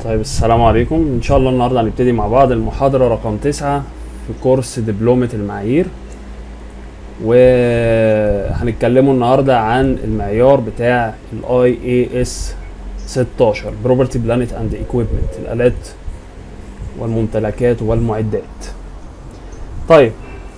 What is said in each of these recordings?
طيب السلام عليكم ان شاء الله النهارده هنبتدي مع بعض المحاضره رقم تسعة في كورس دبلومه المعايير وهنتكلموا النهارده عن المعيار بتاع الاي اي اس 16 بروبرتي بلانت اند ايكويبمنت الالات والممتلكات والمعدات طيب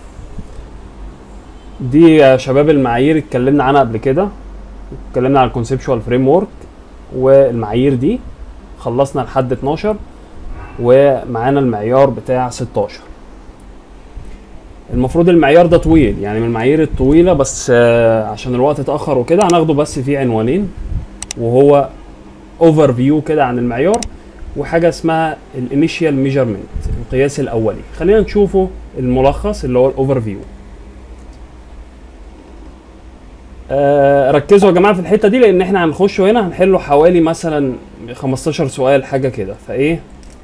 دي يا شباب المعايير اتكلمنا عنها قبل كده اتكلمنا عن الكونسبشوال فريم ورك والمعايير دي خلصنا لحد 12 ومعانا المعيار بتاع 16 المفروض المعيار ده طويل يعني من المعايير الطويلة بس آه، عشان الوقت اتأخر وكده هناخده بس فيه عنوانين وهو اوفر فيو كده عن المعيار وحاجة اسمها الانيشيال ميجرمنت القياس الأولي خلينا نشوفه الملخص اللي هو الاوفر فيو آه، ركزوا يا جماعه في الحته دي لان احنا هنخش هنا هنحله حوالي مثلا 15 سؤال حاجه كده فايه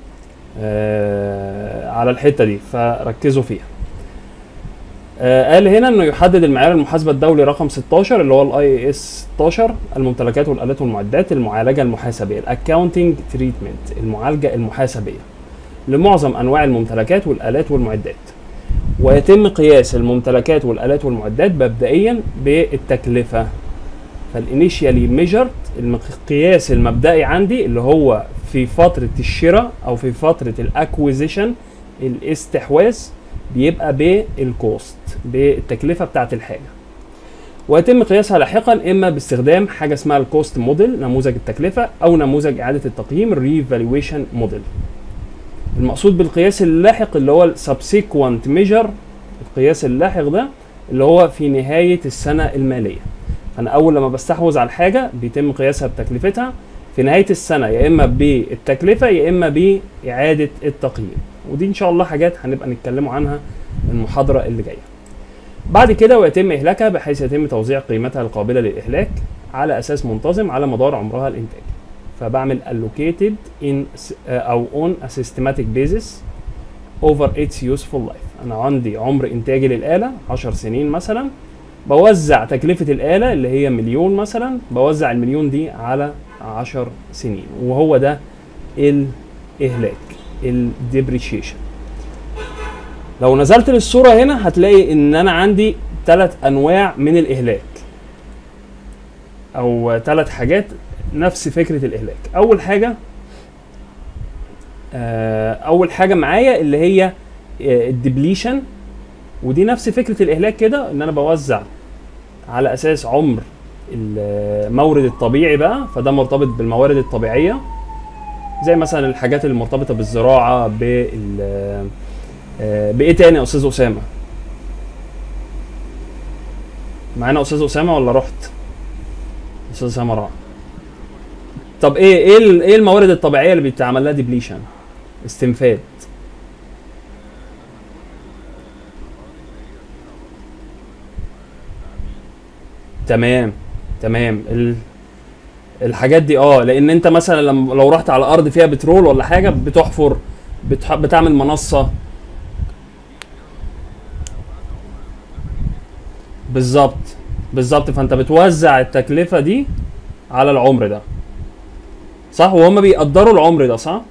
آه على الحته دي فركزوا فيها آه قال هنا انه يحدد المعيار المحاسبه الدولي رقم 16 اللي هو الاي اس 16 الممتلكات والالات والمعدات المعالجه المحاسبيه الاكاونتنج تريتمنت المعالجه المحاسبيه لمعظم انواع الممتلكات والالات والمعدات ويتم قياس الممتلكات والالات والمعدات مبدئيا بالتكلفه فالانيشيالي ميجرد القياس المبدئي عندي اللي هو في فتره الشراء او في فتره الاكويزيشن الاستحواذ بيبقى بالكوست بالتكلفه بتاعه الحاجه ويتم قياسها لاحقا اما باستخدام حاجه اسمها الكوست موديل نموذج التكلفه او نموذج اعاده التقييم الريفالويشن موديل المقصود بالقياس اللاحق اللي هو السبسيكوانت ميجر القياس اللاحق ده اللي هو في نهاية السنة المالية فأنا أول لما بستحوذ على الحاجة بيتم قياسها بتكلفتها في نهاية السنة يا إما بالتكلفة يا إما بإعادة التقييم ودي إن شاء الله حاجات هنبقى نتكلموا عنها المحاضرة اللي جاية بعد كده ويتم إهلاكها بحيث يتم توزيع قيمتها القابلة للإهلاك على أساس منتظم على مدار عمرها الإنتاج فبعمل allocated in او on a systematic basis over its useful life انا عندي عمر انتاجي للآلة 10 سنين مثلا بوزع تكلفة الآلة اللي هي مليون مثلا بوزع المليون دي على 10 سنين وهو ده الإهلاك الديبريشيشن لو نزلت للصورة هنا هتلاقي ان انا عندي ثلاث انواع من الإهلاك او ثلاث حاجات نفس فكره الاهلاك اول حاجه آه، اول حاجه معايا اللي هي آه، الدبليشن ودي نفس فكره الاهلاك كده ان انا بوزع على اساس عمر المورد الطبيعي بقى فده مرتبط بالموارد الطبيعيه زي مثلا الحاجات المرتبطه بالزراعه بال آه، بايه تاني يا استاذ اسامه معانا استاذ اسامه ولا رحت استاذ اسامه راح طب ايه ايه ال- ايه الموارد الطبيعيه اللي بيتعمل لها ديبليشن استنفاد تمام تمام ال... الحاجات دي اه لان انت مثلا لما لو رحت على ارض فيها بترول ولا حاجه بتحفر بتح... بتعمل منصه بالظبط بالظبط فانت بتوزع التكلفه دي على العمر ده صح وهم بيقدروا العمر ده صح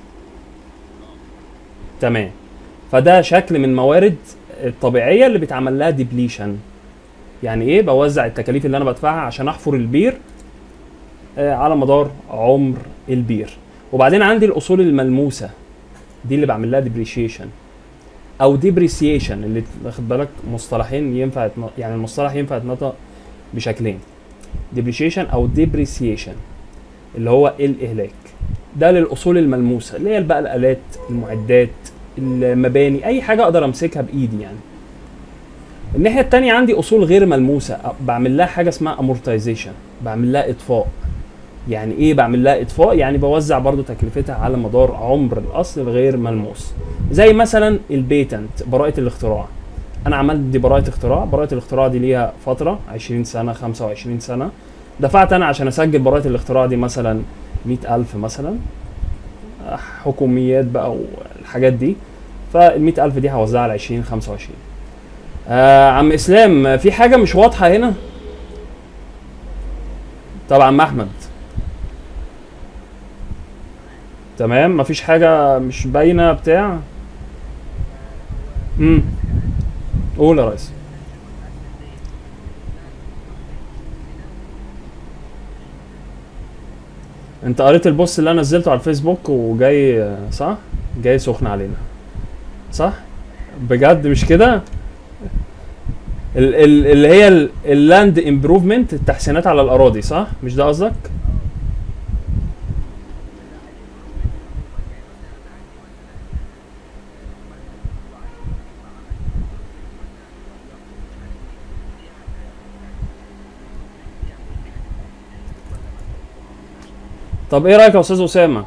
تمام فده شكل من موارد الطبيعيه اللي بيتعمل لها ديبليشن يعني ايه بوزع التكاليف اللي انا بدفعها عشان احفر البير آه على مدار عمر البير وبعدين عندي الاصول الملموسه دي اللي بعمل لها ديبريشيشن او ديبريسيشن اللي واخد بالك مصطلحين ينفع يتن- يعني المصطلح ينفع يتنطق بشكلين ديبريشيشن او ديبريسيشن اللي هو الاهلاك ده للاصول الملموسه اللي هي بقى الالات المعدات المباني اي حاجه اقدر امسكها بايدي يعني الناحيه التانية عندي اصول غير ملموسه أ- بعمل لها حاجه اسمها امورتايزيشن بعمل لها اطفاء يعني ايه بعمل لها اطفاء يعني بوزع برضو تكلفتها على مدار عمر الاصل الغير ملموس زي مثلا البيتنت براءه الاختراع انا عملت دي براءه اختراع براءه الاختراع دي ليها فتره 20 سنه 25 سنه دفعت انا عشان اسجل براءه الاختراع دي مثلا مئة ألف مثلا حكوميات بقى والحاجات دي فال ألف دي هوزعها على 20 25 آه عم اسلام في حاجه مش واضحه هنا طبعا عم احمد تمام مفيش حاجه مش باينه بتاع امم قول يا ريس انت قريت البوست اللي انا نزلته على الفيسبوك وجاي صح جاي سخن علينا صح بجد مش كده ال- ال- اللي هي اللاند امبروفمنت التحسينات على الاراضي صح مش ده قصدك طب ايه رايك يا استاذ اسامه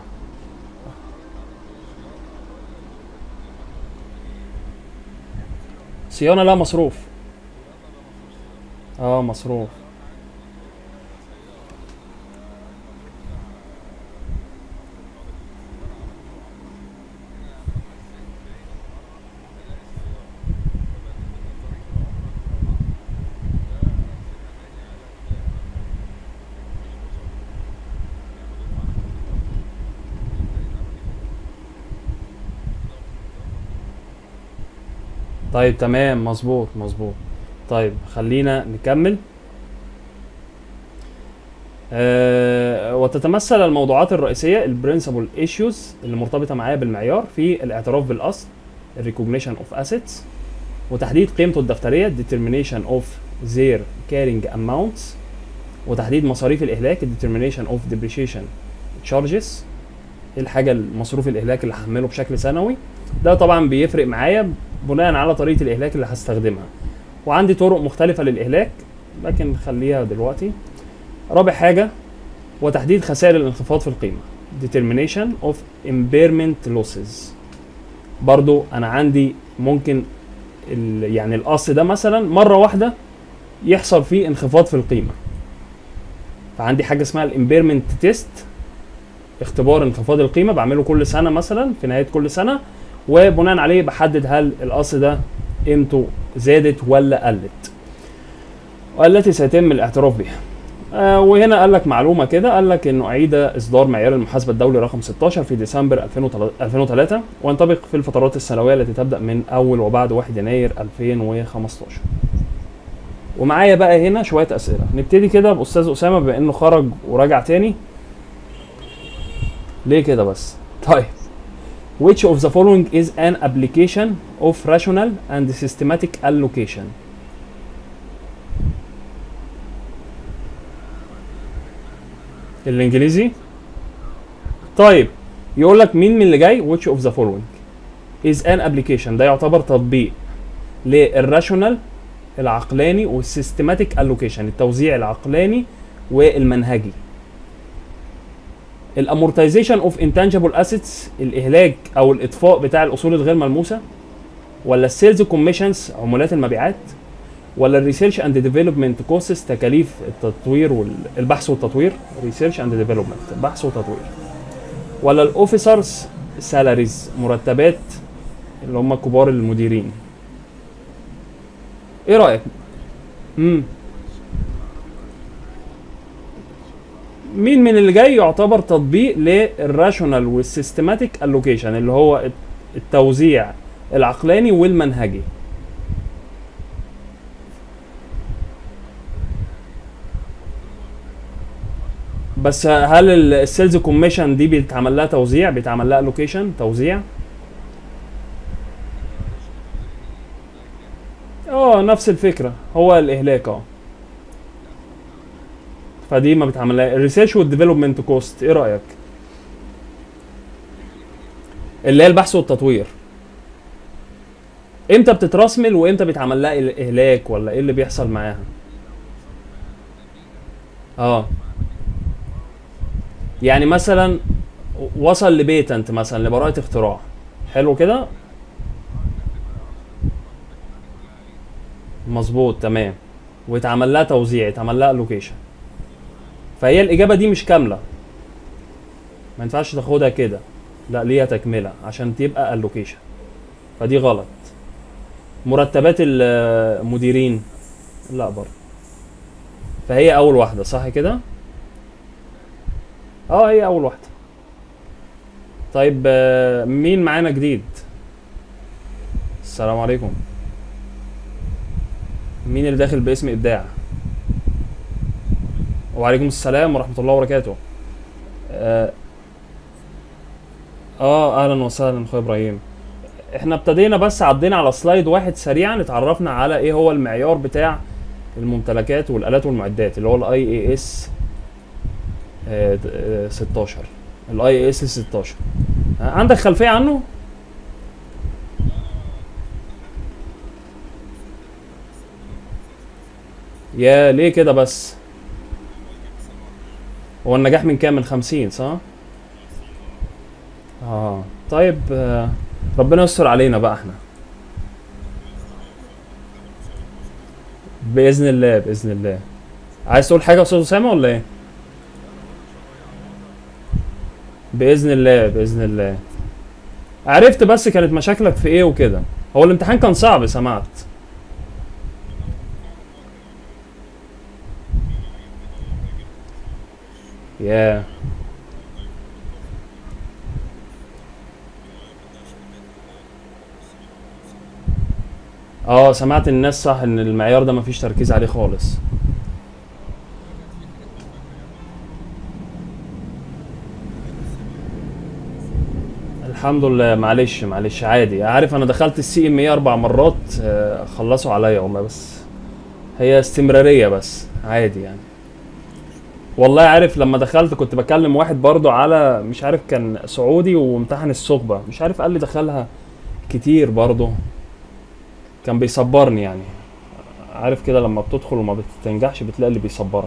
صيانه لا مصروف اه مصروف طيب تمام مظبوط مظبوط طيب خلينا نكمل آه وتتمثل الموضوعات الرئيسية البرنسبل ايشوز اللي مرتبطة معايا بالمعيار في الاعتراف بالأصل الريكوجنيشن اوف اسيتس وتحديد قيمته الدفترية determination of their carrying amounts وتحديد مصاريف الإهلاك determination of depreciation charges ايه الحاجة المصروف الإهلاك اللي هحمله بشكل سنوي ده طبعا بيفرق معايا بناء على طريقة الإهلاك اللي هستخدمها وعندي طرق مختلفة للإهلاك لكن خليها دلوقتي رابع حاجة وتحديد خسائر الانخفاض في القيمة determination of impairment losses برضو أنا عندي ممكن ال يعني القص ده مثلا مرة واحدة يحصل فيه انخفاض في القيمة فعندي حاجة اسمها الامبيرمنت تيست اختبار انخفاض القيمة بعمله كل سنة مثلا في نهاية كل سنة وبناء عليه بحدد هل القص ده قيمته زادت ولا قلت والتي سيتم الاعتراف بها آه وهنا قال لك معلومه كده قال لك انه اعيد اصدار معيار المحاسبه الدولي رقم 16 في ديسمبر 2003 وينطبق في الفترات السنويه التي تبدا من اول وبعد 1 يناير 2015 ومعايا بقى هنا شويه اسئله نبتدي كده باستاذ اسامه بما انه خرج ورجع تاني ليه كده بس طيب Which of the following is an application of rational and systematic allocation? الانجليزي طيب يقول لك مين من اللي جاي which of the following is an application ده يعتبر تطبيق للراشونال العقلاني والسيستماتيك allocation التوزيع العقلاني والمنهجي الامورتايزيشن اوف انتانجبل اسيتس الاهلاك او الاطفاء بتاع الاصول الغير ملموسه ولا السيلز كوميشنز عمولات المبيعات ولا الريسيرش اند ديفلوبمنت كوستس تكاليف التطوير والبحث والتطوير ريسيرش اند ديفلوبمنت بحث وتطوير ولا الاوفيسرز سالاريز مرتبات اللي هم كبار المديرين ايه رايك امم مين من اللي جاي يعتبر تطبيق للراشونال والسيستماتيك الوكيشن اللي هو التوزيع العقلاني والمنهجي بس هل السيلز كوميشن دي بيتعمل لها توزيع بيتعمل لها الوكيشن توزيع اه نفس الفكره هو الاهلاك اه فدي ما بتعمل لها الريسيرش والديفلوبمنت كوست ايه رايك اللي هي البحث والتطوير امتى بتترسمل وامتى بيتعمل لها الاهلاك ولا ايه اللي بيحصل معاها اه يعني مثلا وصل لبيتنت مثلا لبراءة اختراع حلو كده مظبوط تمام ويتعمل لها توزيع يتعمل لها لوكيشن فهي الاجابه دي مش كامله ما ينفعش تاخدها كده لا ليها تكمله عشان تبقى اللوكيشن فدي غلط مرتبات المديرين لا برضه فهي اول واحده صح كده اه هي اول واحده طيب آه، مين معانا جديد السلام عليكم مين اللي داخل باسم ابداع وعليكم السلام ورحمه الله وبركاته اه آه، اهلا وسهلا اخويا ابراهيم احنا ابتدينا بس عدينا على سلايد واحد سريعا اتعرفنا على ايه هو المعيار بتاع الممتلكات والالات والمعدات اللي هو الاي اي اس 16 الاي اس 16 عندك خلفيه عنه يا ليه كده بس هو النجاح من كام من 50 صح اه طيب آه، ربنا يستر علينا بقى احنا باذن الله باذن الله عايز تقول حاجه يا استاذ اسامه ولا ايه باذن الله باذن الله عرفت بس كانت مشاكلك في ايه وكده هو الامتحان كان صعب سمعت يا اه سمعت الناس صح ان المعيار ده مفيش تركيز عليه خالص الحمد لله معلش معلش عادي عارف انا دخلت السي ام اي اربع مرات آه، خلصوا عليا هما بس هي استمرارية بس عادي يعني والله عارف لما دخلت كنت بكلم واحد برضو على مش عارف كان سعودي وامتحن الثقبة مش عارف قال لي دخلها كتير برضو كان بيصبرني يعني عارف كده لما بتدخل وما بتنجحش بتلاقي اللي بيصبرك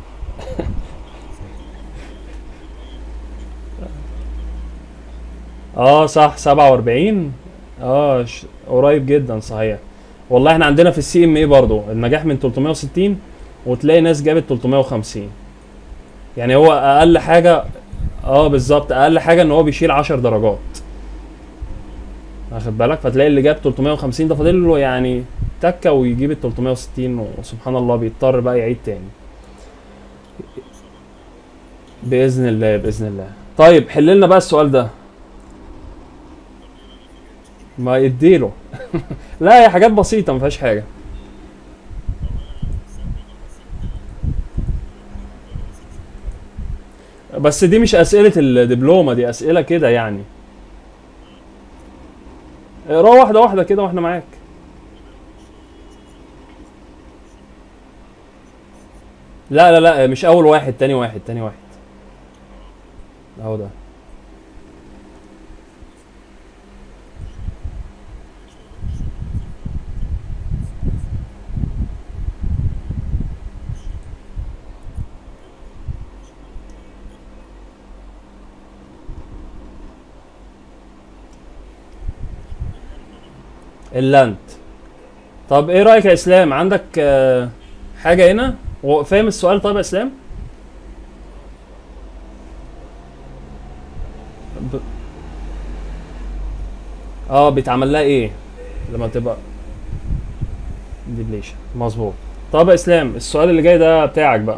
اه صح 47 اه ش... قريب جدا صحيح والله احنا عندنا في السي ام اي برضه النجاح من 360 وتلاقي ناس جابت 350 يعني هو اقل حاجه اه بالظبط اقل حاجه ان هو بيشيل 10 درجات واخد بالك فتلاقي اللي جاب 350 ده فاضل له يعني تكه ويجيب ال 360 وسبحان الله بيضطر بقى يعيد تاني باذن الله باذن الله طيب حل لنا بقى السؤال ده ما يديله لا هي حاجات بسيطة ما فيهاش حاجة بس دي مش أسئلة الدبلومة دي أسئلة كده يعني اقراها واحدة واحدة كده واحنا معاك لا لا لا مش أول واحد تاني واحد تاني واحد أهو ده اللانت طب ايه رايك يا اسلام عندك آه، حاجه هنا هو فاهم السؤال طيب يا اسلام ب... اه بيتعمل لها ايه لما تبقى ديبليشن مظبوط طب يا اسلام السؤال اللي جاي ده بتاعك بقى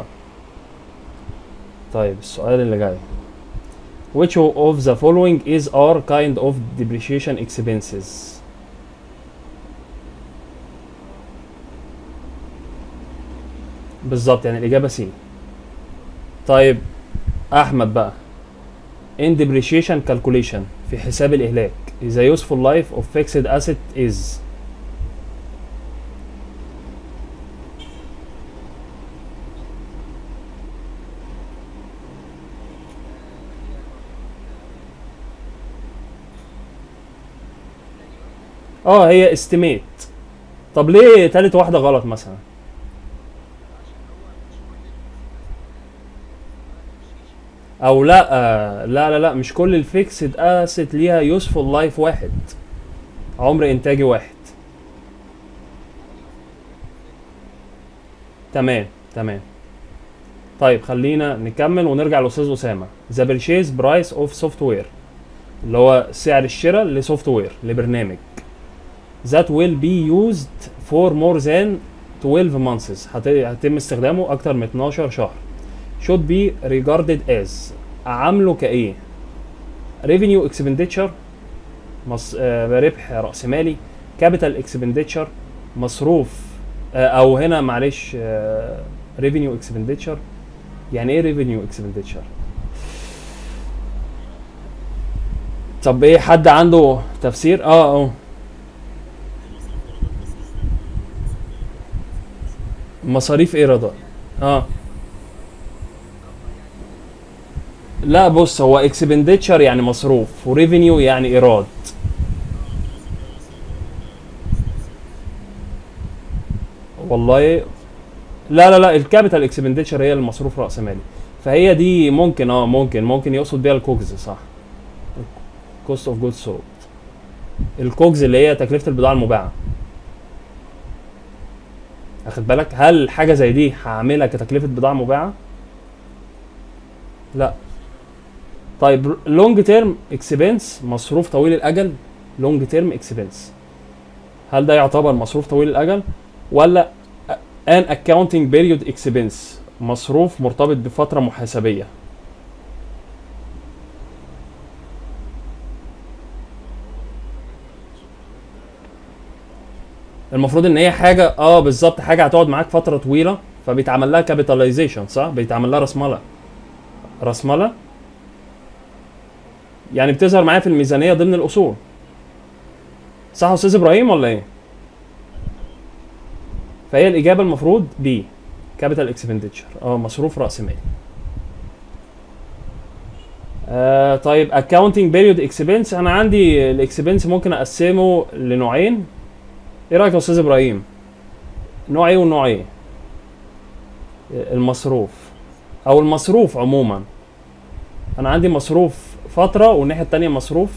طيب السؤال اللي جاي which of the following is our kind of depreciation expenses بالظبط يعني الإجابة سي طيب أحمد بقى in depreciation calculation في حساب الإهلاك the useful life of fixed asset is اه هي estimate طب ليه تالت واحدة غلط مثلا او لا آه، لا لا لا مش كل الفيكسد اسيت ليها يوسفول لايف واحد عمر انتاجي واحد تمام تمام طيب خلينا نكمل ونرجع لاستاذ اسامه ذا بيرشيز برايس اوف سوفت وير اللي هو سعر الشراء لسوفت وير لبرنامج that will be used for more than 12 months هت- هيتم استخدامه اكتر من 12 شهر should be regarded as عامله كايه ريفينيو اكسبنديتشر مص... آه ربح راس مالي كابيتال اكسبنديتشر مصروف آه او هنا معلش ريفينيو اكسبنديتشر يعني ايه ريفينيو اكسبنديتشر طب ايه حد عنده تفسير اه اه مصاريف ايه رضا اه لا بص هو اكسبنديتشر يعني مصروف وريفينيو يعني ايراد والله لا لا لا الكابيتال اكسبنديتشر هي المصروف راس مالي فهي دي ممكن اه ممكن ممكن يقصد بيها الكوكز صح كوست اوف جود سولد الكوكز اللي هي تكلفه البضاعه المباعه اخد بالك هل حاجه زي دي هعملها كتكلفه بضاعه مباعه لا طيب لونج تيرم اكسبنس مصروف طويل الاجل لونج تيرم اكسبنس هل ده يعتبر مصروف طويل الاجل ولا ان اكاونتنج بيريود اكسبنس مصروف مرتبط بفتره محاسبيه المفروض ان هي حاجه اه بالظبط حاجه هتقعد معاك فتره طويله فبيتعمل لها كابيتاليزيشن صح بيتعمل لها رسمله رسمله يعني بتظهر معايا في الميزانيه ضمن الاصول صح يا استاذ ابراهيم ولا ايه فهي الاجابه المفروض بي كابيتال اكسبنديتشر اه مصروف راس مالي آه طيب اكاونتنج بيريود اكسبنس انا عندي الاكسبنس ممكن اقسمه لنوعين ايه رايك يا استاذ ابراهيم نوع ايه ونوع ايه المصروف او المصروف عموما انا عندي مصروف فتره والناحيه التانية مصروف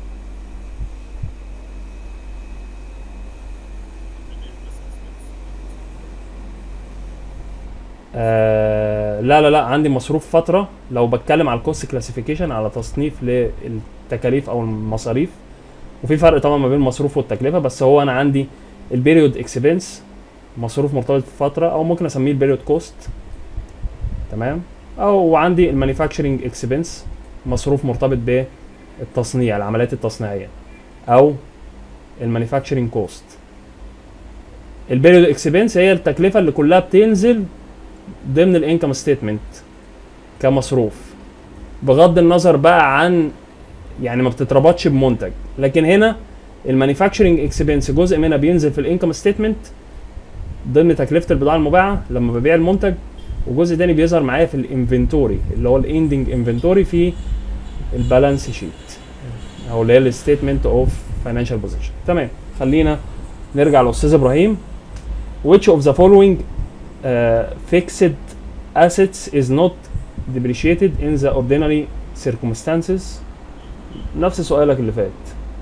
آه لا لا لا عندي مصروف فتره لو بتكلم على الكوست كلاسيفيكيشن على تصنيف للتكاليف او المصاريف وفي فرق طبعا ما بين المصروف والتكلفه بس هو انا عندي البيريود اكسبنس مصروف مرتبط بفتره او ممكن اسميه البيريود كوست تمام او عندي المانيفاكتشرنج اكسبنس مصروف مرتبط بالتصنيع العمليات التصنيعيه او المانيفاكتشرنج كوست البيريود اكسبنس هي التكلفه اللي كلها بتنزل ضمن الانكم ستيتمنت كمصروف بغض النظر بقى عن يعني ما بتتربطش بمنتج لكن هنا المانيفاكتشرنج اكسبنس جزء منها بينزل في الانكم ستيتمنت ضمن تكلفه البضاعه المباعه لما ببيع المنتج وجزء تاني بيظهر معايا في الانفنتوري اللي هو الاندنج انفنتوري في البالانس شيت او اللي هي الستيتمنت اوف فاينانشال بوزيشن تمام خلينا نرجع لاستاذ ابراهيم which of the following uh, fixed assets is not depreciated in the ordinary circumstances نفس سؤالك اللي فات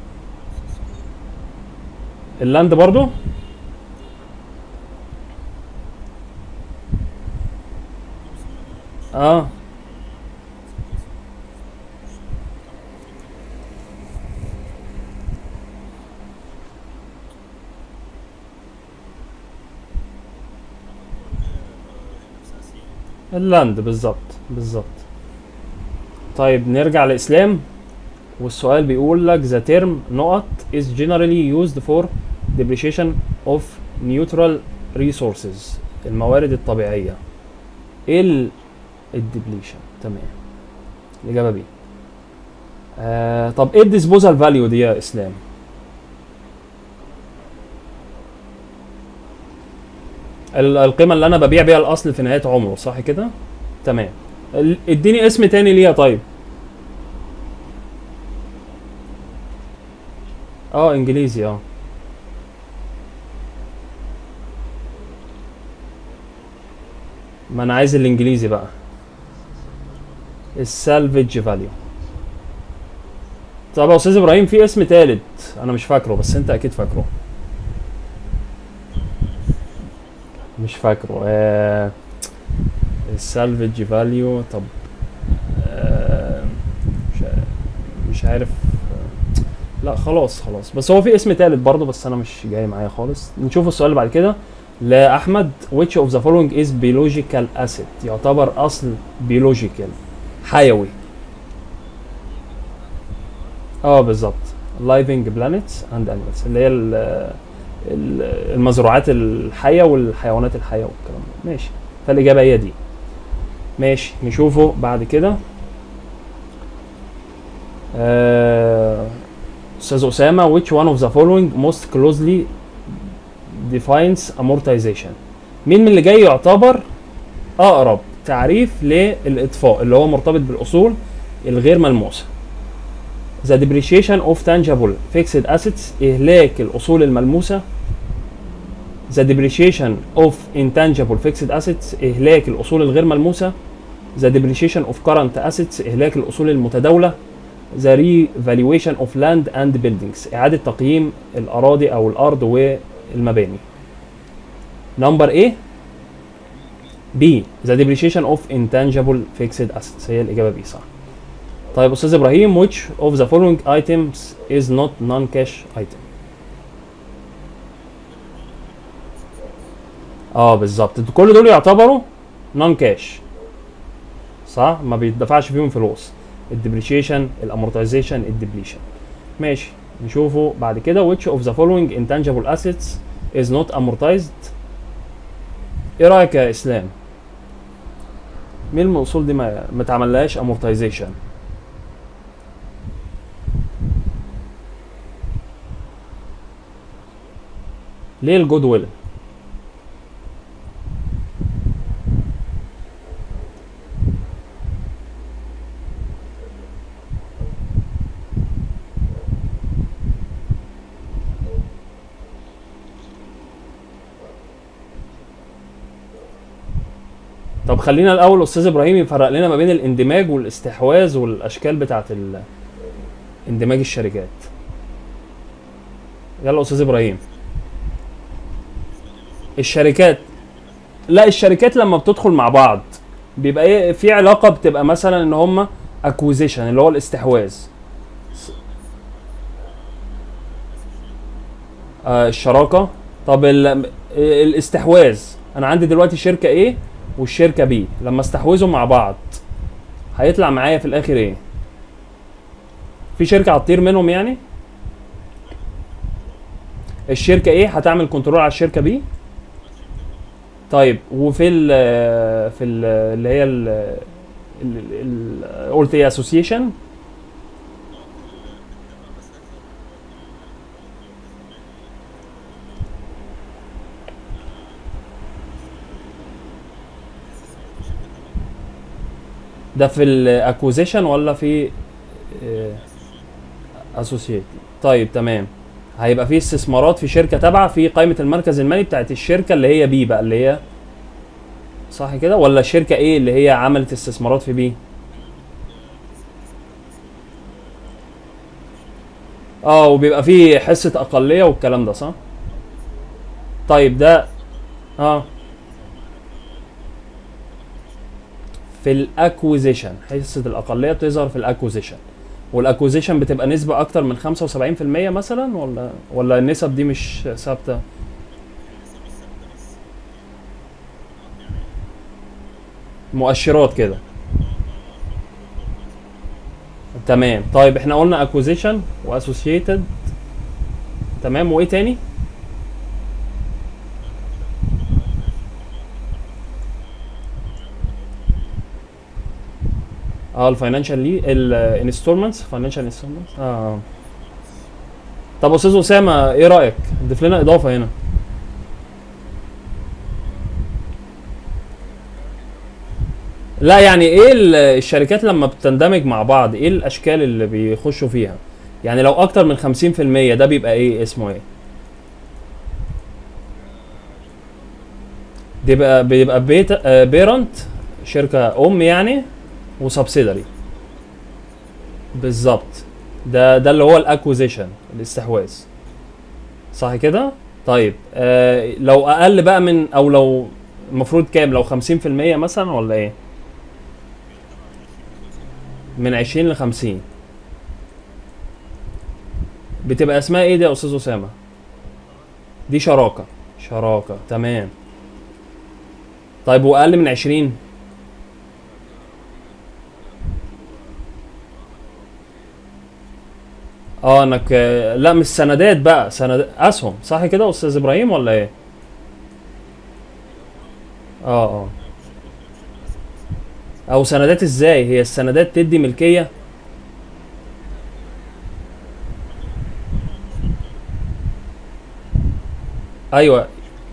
اللاند برضو اه اللاند بالظبط بالظبط طيب نرجع لاسلام والسؤال بيقول لك the term نقط is generally used for depreciation of neutral resources الموارد الطبيعية ايه ال الديبليشن تمام الإجابة بي آه طب ايه الديسبوزال فاليو دي يا اسلام ال- القيمة اللي انا ببيع بيها الاصل في نهاية عمره صح كده تمام ال- اديني اسم تاني ليها طيب اه انجليزي اه ما انا عايز الانجليزي بقى السالفج فاليو طب يا استاذ ابراهيم في اسم تالت انا مش فاكره بس انت اكيد فاكره مش فاكره آه السالفج فاليو طب آه مش عارف مش عارف آه، لا خلاص خلاص بس هو في اسم تالت برضه بس انا مش جاي معايا خالص نشوف السؤال اللي بعد كده لاحمد which of the following is biological asset يعتبر اصل بيولوجيكال حيوي اه بالظبط living planets and animals اللي هي ال- ال- المزروعات الحيه والحيوانات الحيه والكلام ده ماشي فالاجابه هي دي ماشي نشوفه بعد كده آه، استاذ اسامه which one of the following most closely defines amortization مين من اللي جاي يعتبر اقرب تعريف للاطفاء اللي هو مرتبط بالاصول الغير ملموسه the depreciation of tangible fixed assets إهلاك الأصول الملموسة the depreciation of intangible fixed assets إهلاك الأصول الغير ملموسة the depreciation of current assets إهلاك الأصول المتداولة the revaluation of land and buildings إعادة تقييم الأراضي أو الأرض والمباني number A B the depreciation of intangible fixed assets هي الإجابة B صح طيب استاذ ابراهيم which of the following items is not non-cash item اه بالظبط كل دول يعتبروا نون كاش صح ما بيدفعش فيهم فلوس الديبريشيشن الامورتايزيشن الديبليشن ماشي نشوفه بعد كده which of the following intangible assets is not amortized ايه رايك يا اسلام مين من الاصول دي ما ما اتعملهاش امورتايزيشن ليه الجود ويل طب خلينا الاول استاذ ابراهيم يفرق لنا ما بين الاندماج والاستحواذ والاشكال بتاعه ال- اندماج الشركات يلا استاذ ابراهيم الشركات لا الشركات لما بتدخل مع بعض بيبقى ايه في علاقه بتبقى مثلا ان هم اكوزيشن اللي هو الاستحواذ آه الشراكه طب ال- الاستحواذ انا عندي دلوقتي شركه ايه والشركه بي لما استحوذوا مع بعض هيطلع معايا في الاخر ايه في شركه هتطير منهم يعني الشركه ايه هتعمل كنترول على الشركه بي طيب وفي ال في ال اللي هي ال ال- ال- قلت ايه اسوسيشن ده في الاكوزيشن ولا في اسوسييت طيب تمام هيبقى في استثمارات في شركه تابعه في قائمه المركز المالي بتاعت الشركه اللي هي بي بقى اللي هي صح كده ولا الشركه ايه اللي هي عملت استثمارات في بي اه وبيبقى في حصه اقليه والكلام ده صح طيب ده اه في الاكوزيشن حصه الاقليه بتظهر في الاكوزيشن والاكوزيشن بتبقى نسبه اكتر من 75% مثلا ولا ولا النسب دي مش ثابته مؤشرات كده تمام طيب احنا قلنا اكوزيشن واسوسييتد تمام وايه تاني اه الفاينانشال لي الانستولمنتس فاينانشال انستولمنتس اه طب استاذ اسامه ايه رايك ضيف لنا اضافه هنا لا يعني ايه ال- الشركات لما بتندمج مع بعض ايه الاشكال اللي بيخشوا فيها يعني لو اكتر من 50% ده بيبقى ايه اسمه ايه بيبقى بيبقى بيت بيرنت شركه ام يعني وسبسيدري بالظبط ده ده اللي هو الاكوزيشن الاستحواذ صح كده طيب آه لو اقل بقى من او لو المفروض كام لو 50% مثلا ولا ايه من 20 ل 50 بتبقى اسمها ايه دي يا استاذ اسامه دي شراكه شراكه تمام طيب واقل من 20 اه انك آه، لا مش سندات بقى سند اسهم صح كده يا استاذ ابراهيم ولا ايه اه اه او سندات ازاي هي السندات تدي ملكيه ايوه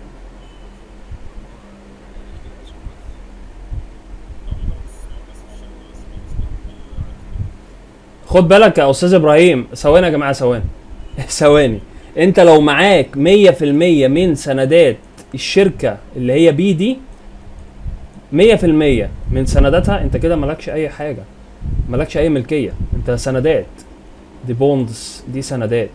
خد بالك يا استاذ ابراهيم ثواني يا جماعه ثواني ثواني انت لو معاك 100% من سندات الشركه اللي هي بي دي 100% من سنداتها انت كده مالكش اي حاجه مالكش اي ملكيه انت سندات دي بوندز دي سندات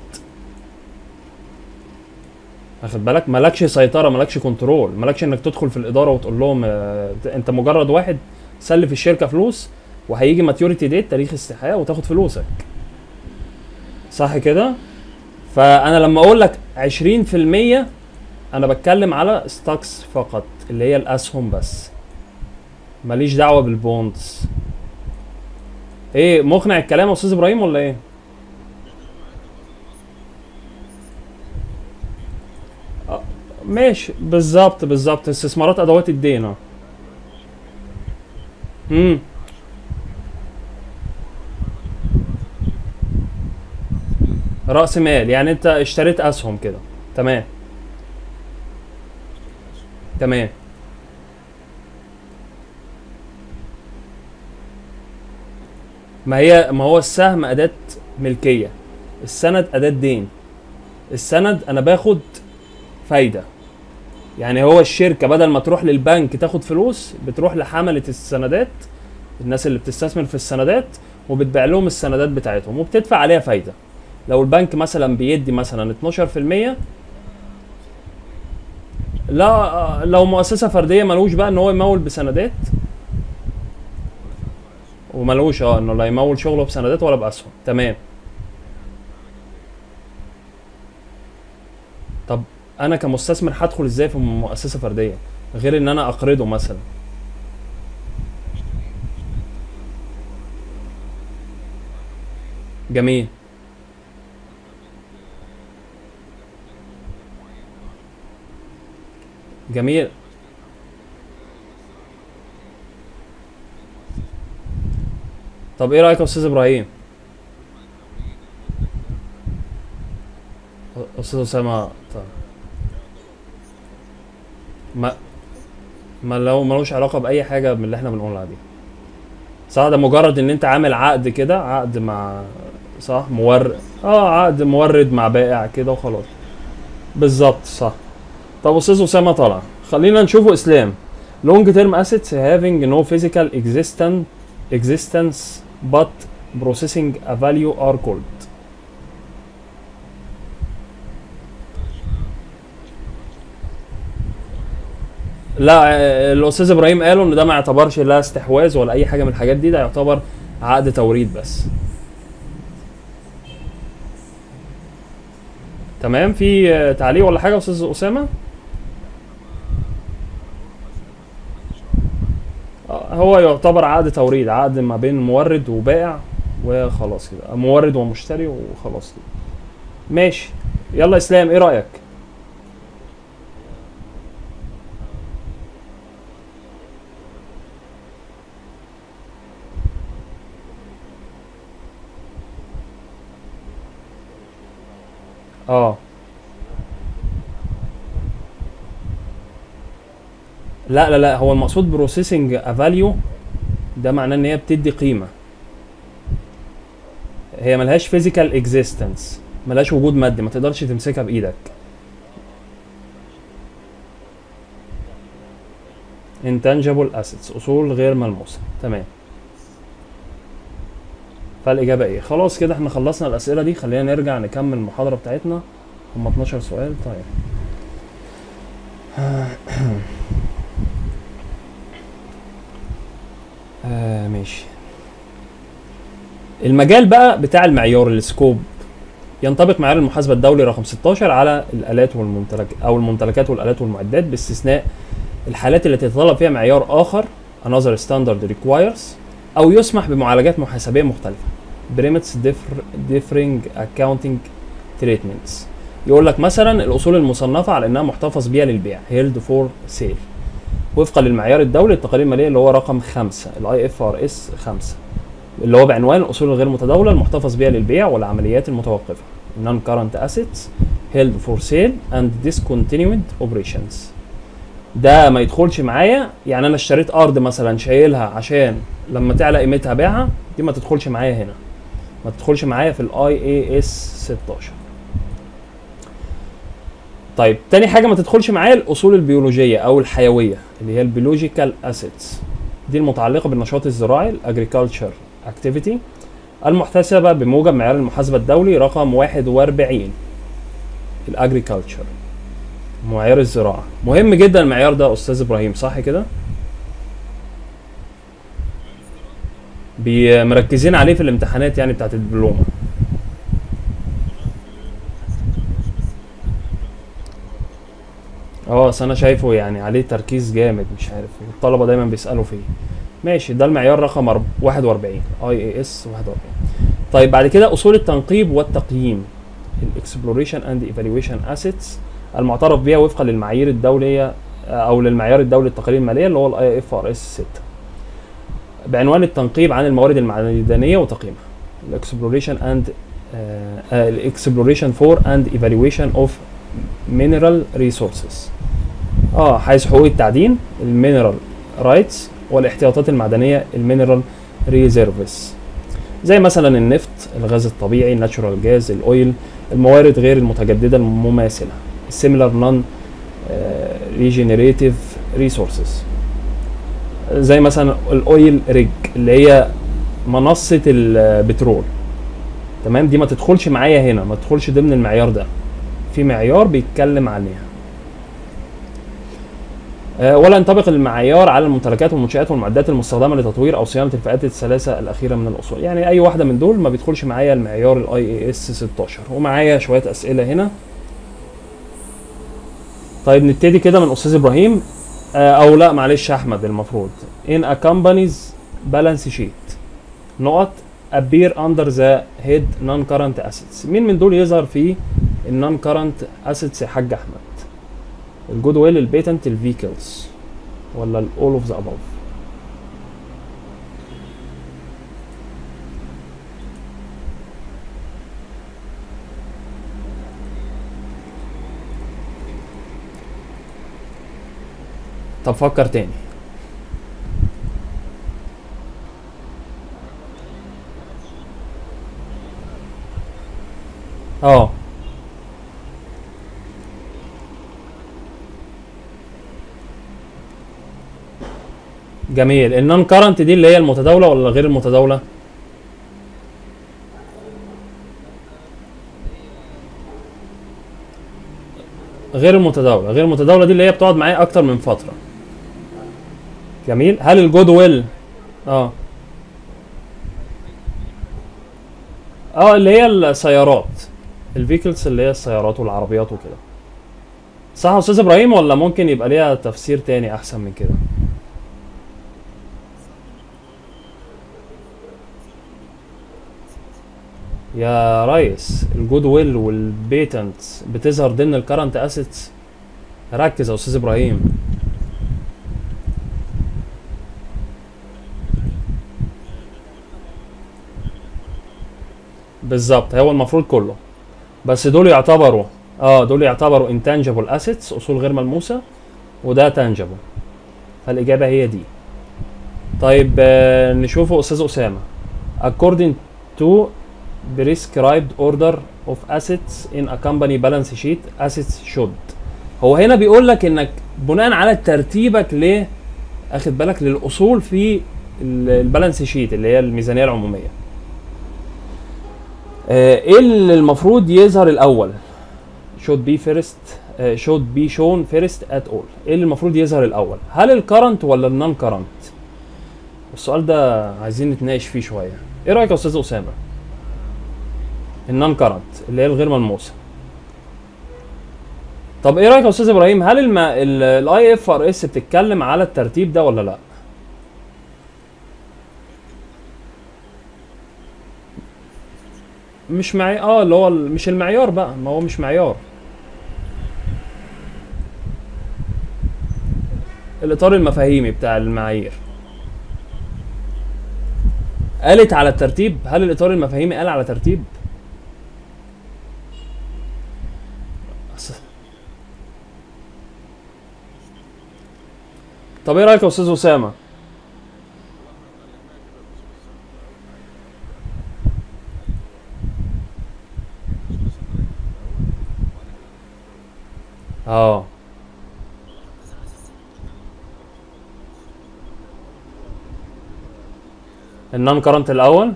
واخد بالك مالكش سيطره مالكش كنترول مالكش انك تدخل في الاداره وتقول لهم آه، انت مجرد واحد سلف الشركه فلوس وهيجي ماتيوريتي ديت تاريخ استحقاق وتاخد فلوسك صح كده فانا لما اقول لك 20% انا بتكلم على ستوكس فقط اللي هي الاسهم بس ماليش دعوه بالبوندز ايه مقنع الكلام يا استاذ ابراهيم ولا ايه آه، ماشي بالظبط بالظبط استثمارات ادوات الدين اه امم راس مال يعني انت اشتريت اسهم كده تمام تمام ما هي ما هو السهم اداه ملكيه السند اداه دين السند انا باخد فايده يعني هو الشركه بدل ما تروح للبنك تاخد فلوس بتروح لحمله السندات الناس اللي بتستثمر في السندات وبتبيع لهم السندات بتاعتهم وبتدفع عليها فايده لو البنك مثلا بيدي مثلا 12% لا لو مؤسسه فرديه ملوش بقى ان هو يمول بسندات وملوش اه انه لا يمول شغله بسندات ولا باسهم تمام طب انا كمستثمر هدخل ازاي في مؤسسه فرديه غير ان انا اقرضه مثلا جميل جميل طب ايه رايك يا استاذ ابراهيم استاذ اسامه طب ما ما لو ملوش علاقه باي حاجه من اللي احنا بنقولها دي صح ده مجرد ان انت عامل عقد كده عقد مع صح مورد اه عقد مورد مع بائع كده وخلاص بالظبط صح طب استاذ اسامه طلع خلينا نشوفه اسلام long term assets having no physical existence existence but processing a value are called لا آه، الاستاذ ابراهيم قالوا ان ده ما يعتبرش لا استحواذ ولا اي حاجه من الحاجات دي ده يعتبر عقد توريد بس تمام في آه، تعليق ولا حاجه يا استاذ اسامه آه، هو يعتبر عقد توريد عقد ما بين مورد وبائع وخلاص كده مورد ومشتري وخلاص كده ماشي يلا اسلام ايه رايك اه لا لا لا هو المقصود بروسيسنج ا فاليو ده معناه ان هي بتدي قيمه هي ملهاش فيزيكال اكزيستنس ملهاش وجود مادي ما تقدرش تمسكها بايدك intangible assets اصول غير ملموسه تمام فالاجابه ايه خلاص كده احنا خلصنا الاسئله دي خلينا نرجع نكمل المحاضره بتاعتنا هم 12 سؤال طيب آه ماشي المجال بقى بتاع المعيار السكوب ينطبق معيار المحاسبه الدولي رقم 16 على الالات والممتلك او الممتلكات والالات والمعدات باستثناء الحالات التي يتطلب فيها معيار اخر another standard requires او يسمح بمعالجات محاسبيه مختلفه بريمتس differing accounting treatments يقول لك مثلا الاصول المصنفه على انها محتفظ بيها للبيع هيلد فور سيل وفقا للمعيار الدولي للتقارير الماليه اللي هو رقم خمسة الاي اف ار اس 5 اللي هو بعنوان الاصول الغير متداوله المحتفظ بها للبيع والعمليات المتوقفه non current assets held for sale and discontinued operations ده ما يدخلش معايا يعني انا اشتريت ارض مثلا شايلها عشان لما تعلى قيمتها بيعها دي ما تدخلش معايا هنا ما تدخلش معايا في الاي اي اس 16 طيب تاني حاجه ما تدخلش معايا الاصول البيولوجيه او الحيويه اللي هي البيولوجيكال اسيتس دي المتعلقه بالنشاط الزراعي الاجريكلتشر اكتيفيتي المحتسبه بموجب معيار المحاسبه الدولي رقم 41 الاجريكلتشر معيار الزراعه مهم جدا المعيار ده استاذ ابراهيم صح كده بي- مركزين عليه في الامتحانات يعني بتاعت الدبلومه اه اصل انا شايفه يعني عليه تركيز جامد مش عارف الطلبه دايما بيسالوا فيه ماشي ده المعيار رقم أرب- 41 اي اي اس 41 طيب بعد كده اصول التنقيب والتقييم الاكسبلوريشن اند ايفالويشن اسيتس المعترف بها وفقا للمعايير الدوليه او للمعيار الدولي للتقارير الماليه اللي هو الاي اف ار اس 6 بعنوان التنقيب عن الموارد المعدنيه وتقييمها الاكسبلوريشن اند الاكسبلوريشن فور اند ايفالويشن اوف مينرال ريسورسز اه حيث حقوق التعدين المينرال رايتس والاحتياطات المعدنيه المينرال ريزيرفز زي مثلا النفط الغاز الطبيعي الناتشورال جاز الاويل الموارد غير المتجدده المماثله السيميلار نون ريجينيريتيف ريسورسز زي مثلا الاويل ريج اللي هي منصه البترول تمام دي ما تدخلش معايا هنا ما تدخلش ضمن المعيار ده في معيار بيتكلم عليها آه، ولا ينطبق المعيار على الممتلكات والمنشآت والمعدات المستخدمة لتطوير أو صيانة الفئات الثلاثة الأخيرة من الأصول، يعني أي واحدة من دول ما بيدخلش معايا المعيار الاي اي اس 16 ومعايا شوية أسئلة هنا. طيب نبتدي كده من أستاذ إبراهيم آه، أو لا معلش أحمد المفروض. In a company's balance sheet نقط appear under the head non-current assets. مين من دول يظهر في النون كارنت اسيتس يا حاج احمد الجود ويل البيتنت الفيكلز ولا الاول اوف ذا اباف طب فكر تاني اه جميل النون كارنت دي اللي هي المتداوله ولا غير المتداوله غير المتداوله غير المتداوله دي اللي هي بتقعد معايا اكتر من فتره جميل هل الجود ويل اه اه اللي هي السيارات الفيكلز اللي هي السيارات والعربيات وكده صح يا استاذ ابراهيم ولا ممكن يبقى ليها تفسير تاني احسن من كده يا ريس الجود ويل والبيتنتس بتظهر ضمن الكرنت اسيتس ركز يا استاذ ابراهيم بالظبط هو المفروض كله بس دول يعتبروا اه دول يعتبروا intangible assets اصول غير ملموسه وده tangible فالاجابه هي دي طيب آه نشوفه استاذ اسامه according to prescribed order of assets in a company balance sheet assets should هو هنا بيقول لك انك بناء على ترتيبك ل اخد بالك للاصول في ال- البالانس شيت اللي هي الميزانيه العموميه آه، ايه اللي المفروض يظهر الاول should be first آه، should be shown first at all ايه اللي المفروض يظهر الاول هل الكرنت ولا النون كرنت السؤال ده عايزين نتناقش فيه شويه ايه رايك يا استاذ اسامه النون كرنت اللي هي الغير ملموسه طب ايه رايك يا استاذ ابراهيم هل الاي اف ار اس بتتكلم على الترتيب ده ولا لا مش معي اه اللي هو ال- مش المعيار بقى ما هو مش معيار الاطار المفاهيمي بتاع المعايير قالت على الترتيب هل الاطار المفاهيمي قال على ترتيب أص- طب ايه رايك يا استاذ اسامه اه النون كرنت الاول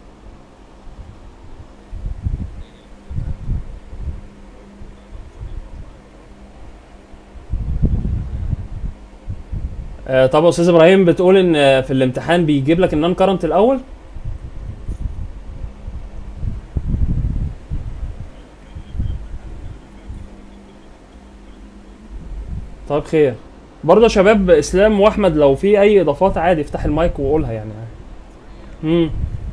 آه طب يا استاذ ابراهيم بتقول ان آه، في الامتحان بيجيب لك النون كرنت الاول طيب خير برضه يا شباب اسلام واحمد لو في اي اضافات عادي افتح المايك وقولها يعني امم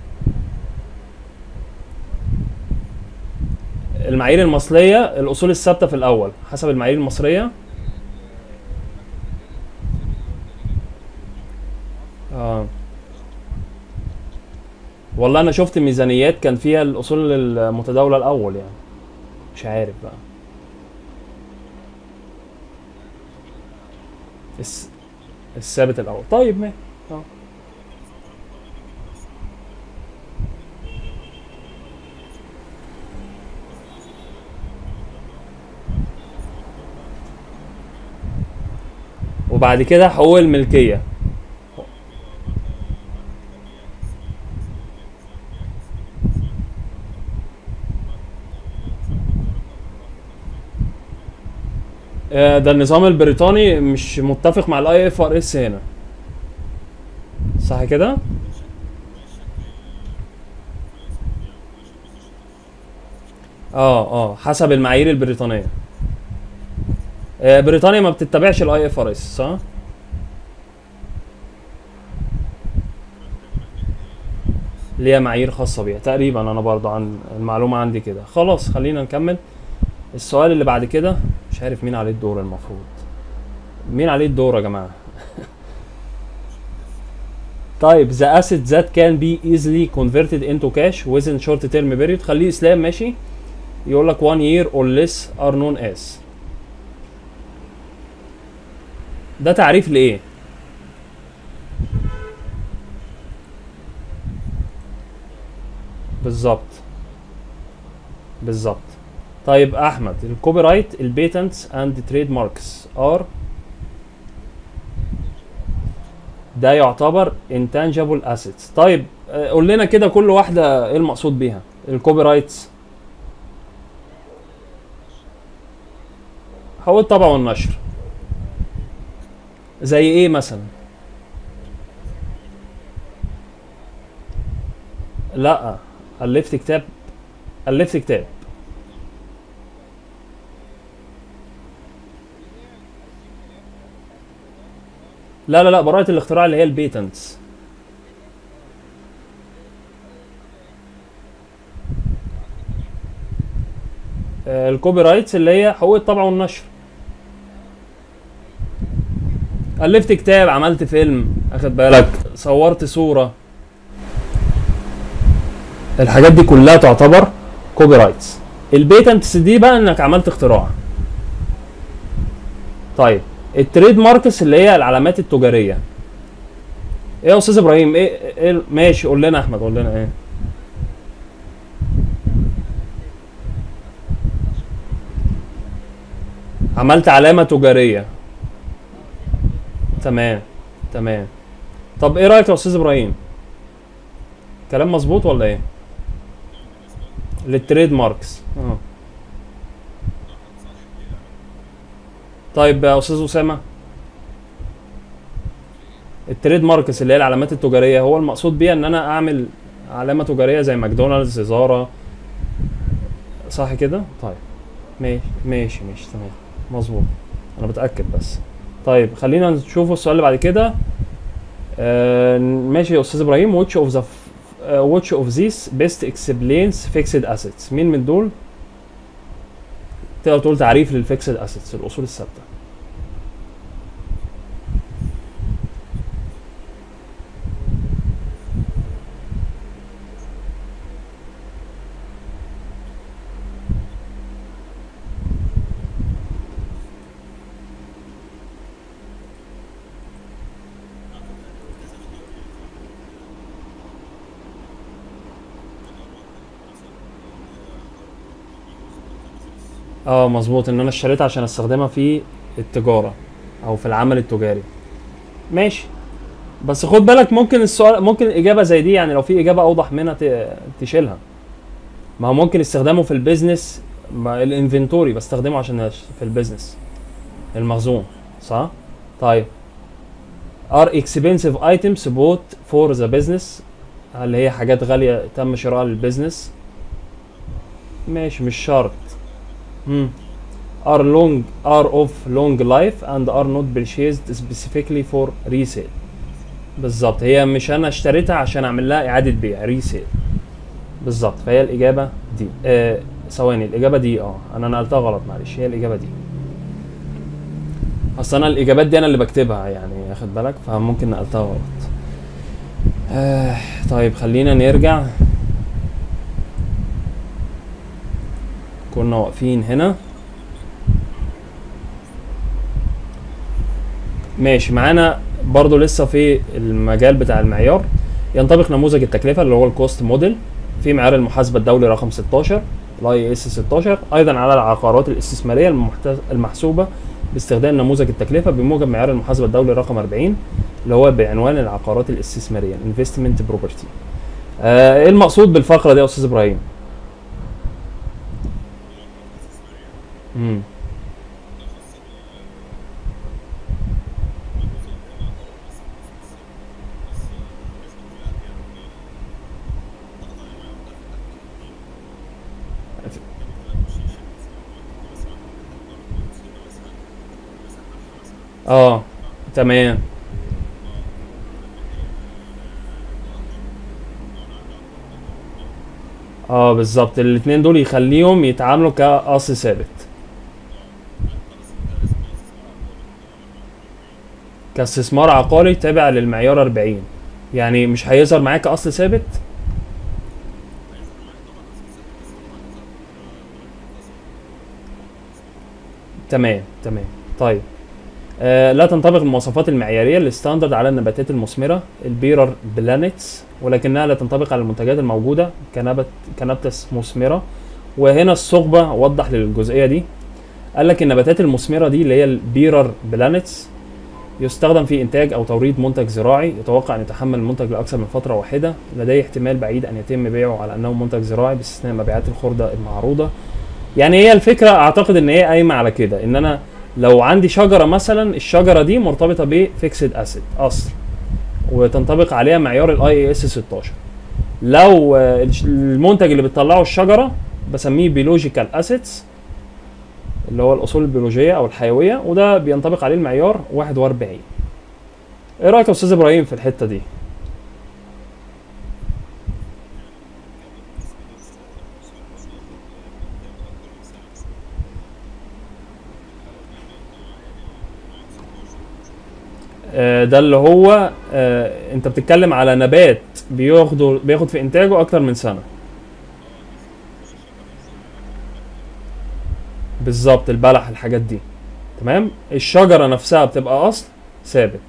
المعايير المصرية الأصول الثابتة في الأول حسب المعايير المصرية اه والله أنا شفت ميزانيات كان فيها الأصول المتداولة الأول يعني مش عارف بقى الس... الثابت الأول طيب ماشي اه وبعد كده حقوق الملكية آه، ده النظام البريطاني مش متفق مع الاي اف ار اس هنا صح كده اه اه حسب المعايير البريطانية آه، بريطانيا ما بتتبعش الاي اف ار اس صح ليها معايير خاصة بيها تقريبا انا برضه عن المعلومة عندي كده خلاص خلينا نكمل السؤال اللي بعد كده مش عارف مين عليه الدور المفروض مين عليه الدور يا جماعة طيب the asset that can be easily converted into cash within short term period خليه اسلام ماشي يقول لك one year or less are known as ده تعريف لايه بالظبط بالظبط طيب احمد الكوبي رايت البيتنتس اند تريد ماركس ار ده يعتبر intangible assets طيب آه، قول لنا كده كل واحده ايه المقصود بيها الكوبي رايتس حقوق الطبع والنشر زي ايه مثلا لا الفت كتاب الفت كتاب لا لا لا براءة الاختراع اللي هي البيتنتس آه، الكوبي رايتس اللي هي حقوق الطبع والنشر ألفت كتاب عملت فيلم أخد بالك صورت صورة الحاجات دي كلها تعتبر كوبي رايتس البيتنتس دي بقى انك عملت اختراع طيب التريد ماركس اللي هي العلامات التجاريه ايه يا استاذ ابراهيم ايه, إيه ماشي قول لنا احمد قول لنا ايه عملت علامه تجاريه تمام تمام طب ايه رايك يا استاذ ابراهيم كلام مظبوط ولا ايه للتريد ماركس اه طيب يا استاذ اسامه التريد ماركس اللي هي العلامات التجاريه هو المقصود بيها ان انا اعمل علامه تجاريه زي ماكدونالدز زارا صح كده طيب ماشي ماشي ماشي تمام مظبوط انا بتاكد بس طيب خلينا نشوف السؤال اللي بعد كده آه ماشي يا استاذ ابراهيم which of the f- uh, which of these best explains fixed assets مين من دول تقدر تقول تعريف للفيكسد اسيتس الاصول الثابته اه مظبوط ان انا اشتريتها عشان استخدمها في التجاره او في العمل التجاري ماشي بس خد بالك ممكن السؤال ممكن اجابه زي دي يعني لو في اجابه اوضح منها ت- تشيلها ما هو ممكن استخدامه في البيزنس ما الانفنتوري بستخدمه عشان أش- في البيزنس المخزون صح طيب are expensive items bought for the business اللي هي حاجات غاليه تم شرائها للبيزنس ماشي مش شرط مم. are long are of long life and are not purchased specifically for resale بالظبط هي مش انا اشتريتها عشان اعمل لها اعاده بيع ريسيل بالظبط فهي الاجابه دي آه، ثواني الاجابه دي اه انا نقلتها غلط معلش هي الاجابه دي اصل انا الاجابات دي انا اللي بكتبها يعني واخد بالك فممكن نقلتها غلط آه طيب خلينا نرجع كنا واقفين هنا ماشي معانا برضو لسه في المجال بتاع المعيار ينطبق نموذج التكلفه اللي هو الكوست موديل في معيار المحاسبه الدولي رقم 16 الاي اس 16 ايضا على العقارات الاستثماريه المحت- المحسوبه باستخدام نموذج التكلفه بموجب معيار المحاسبه الدولي رقم 40 اللي هو بعنوان العقارات الاستثماريه انفستمنت بروبرتي آه ايه المقصود بالفقره دي يا استاذ ابراهيم امم اه تمام اه بالظبط الاتنين دول يخليهم يتعاملوا كأصل ثابت كاستثمار عقاري تابع للمعيار 40 يعني مش هيظهر معاك كأصل ثابت تمام تمام طيب آه لا تنطبق المواصفات المعيارية الستاندرد على النباتات المثمرة البيرر بلانتس ولكنها لا تنطبق على المنتجات الموجودة كنبت كنبتة مثمرة وهنا الثقبة وضح للجزئية دي قال لك النباتات المثمرة دي اللي هي البيرر بلانتس يستخدم في إنتاج أو توريد منتج زراعي يتوقع أن يتحمل المنتج لأكثر من فترة واحدة لديه احتمال بعيد أن يتم بيعه على أنه منتج زراعي باستثناء مبيعات الخردة المعروضة يعني هي الفكرة أعتقد إن هي قايمة على كده إن أنا لو عندي شجرة مثلا الشجرة دي مرتبطة بفيكسد أسيد أصل وتنطبق عليها معيار الاي اس 16 لو آه، الش- المنتج اللي بتطلعه الشجرة بسميه بيولوجيكال اسيتس اللي هو الاصول البيولوجيه او الحيويه وده بينطبق عليه المعيار 41 ايه رايك يا استاذ ابراهيم في الحته دي آه، ده اللي هو آه، انت بتتكلم على نبات بياخده بياخد في انتاجه اكتر من سنه بالظبط البلح الحاجات دي تمام الشجره نفسها بتبقى اصل ثابت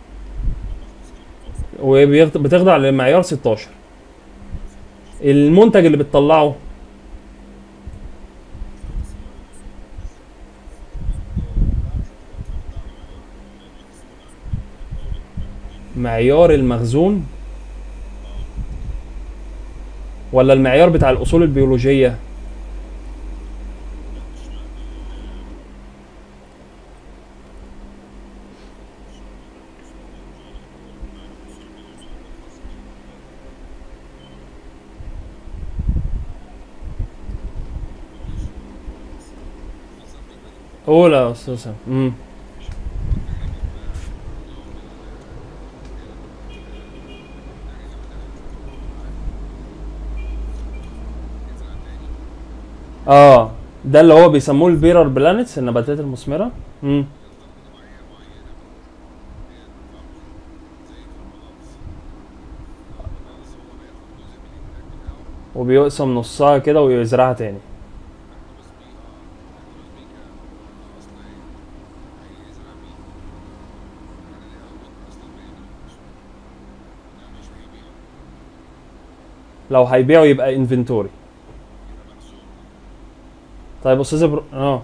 وبتخضع للمعيار 16 المنتج اللي بتطلعه معيار المخزون ولا المعيار بتاع الاصول البيولوجيه قول يا استاذ سام. امم اه ده اللي هو بيسموه البيرر بلانتس النباتات المثمره امم وبيقسم نصها كده ويزرعها تاني لو هيبيعوا يبقى انفنتوري طيب استاذ إبر... اه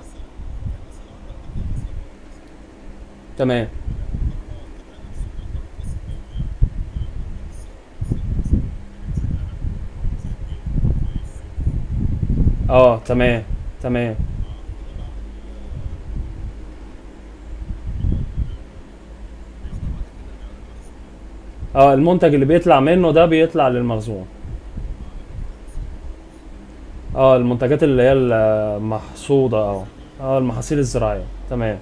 تمام اه تمام تمام اه المنتج اللي بيطلع منه ده بيطلع للمخزون اه المنتجات اللي هي المحصودة اه اه المحاصيل الزراعية تمام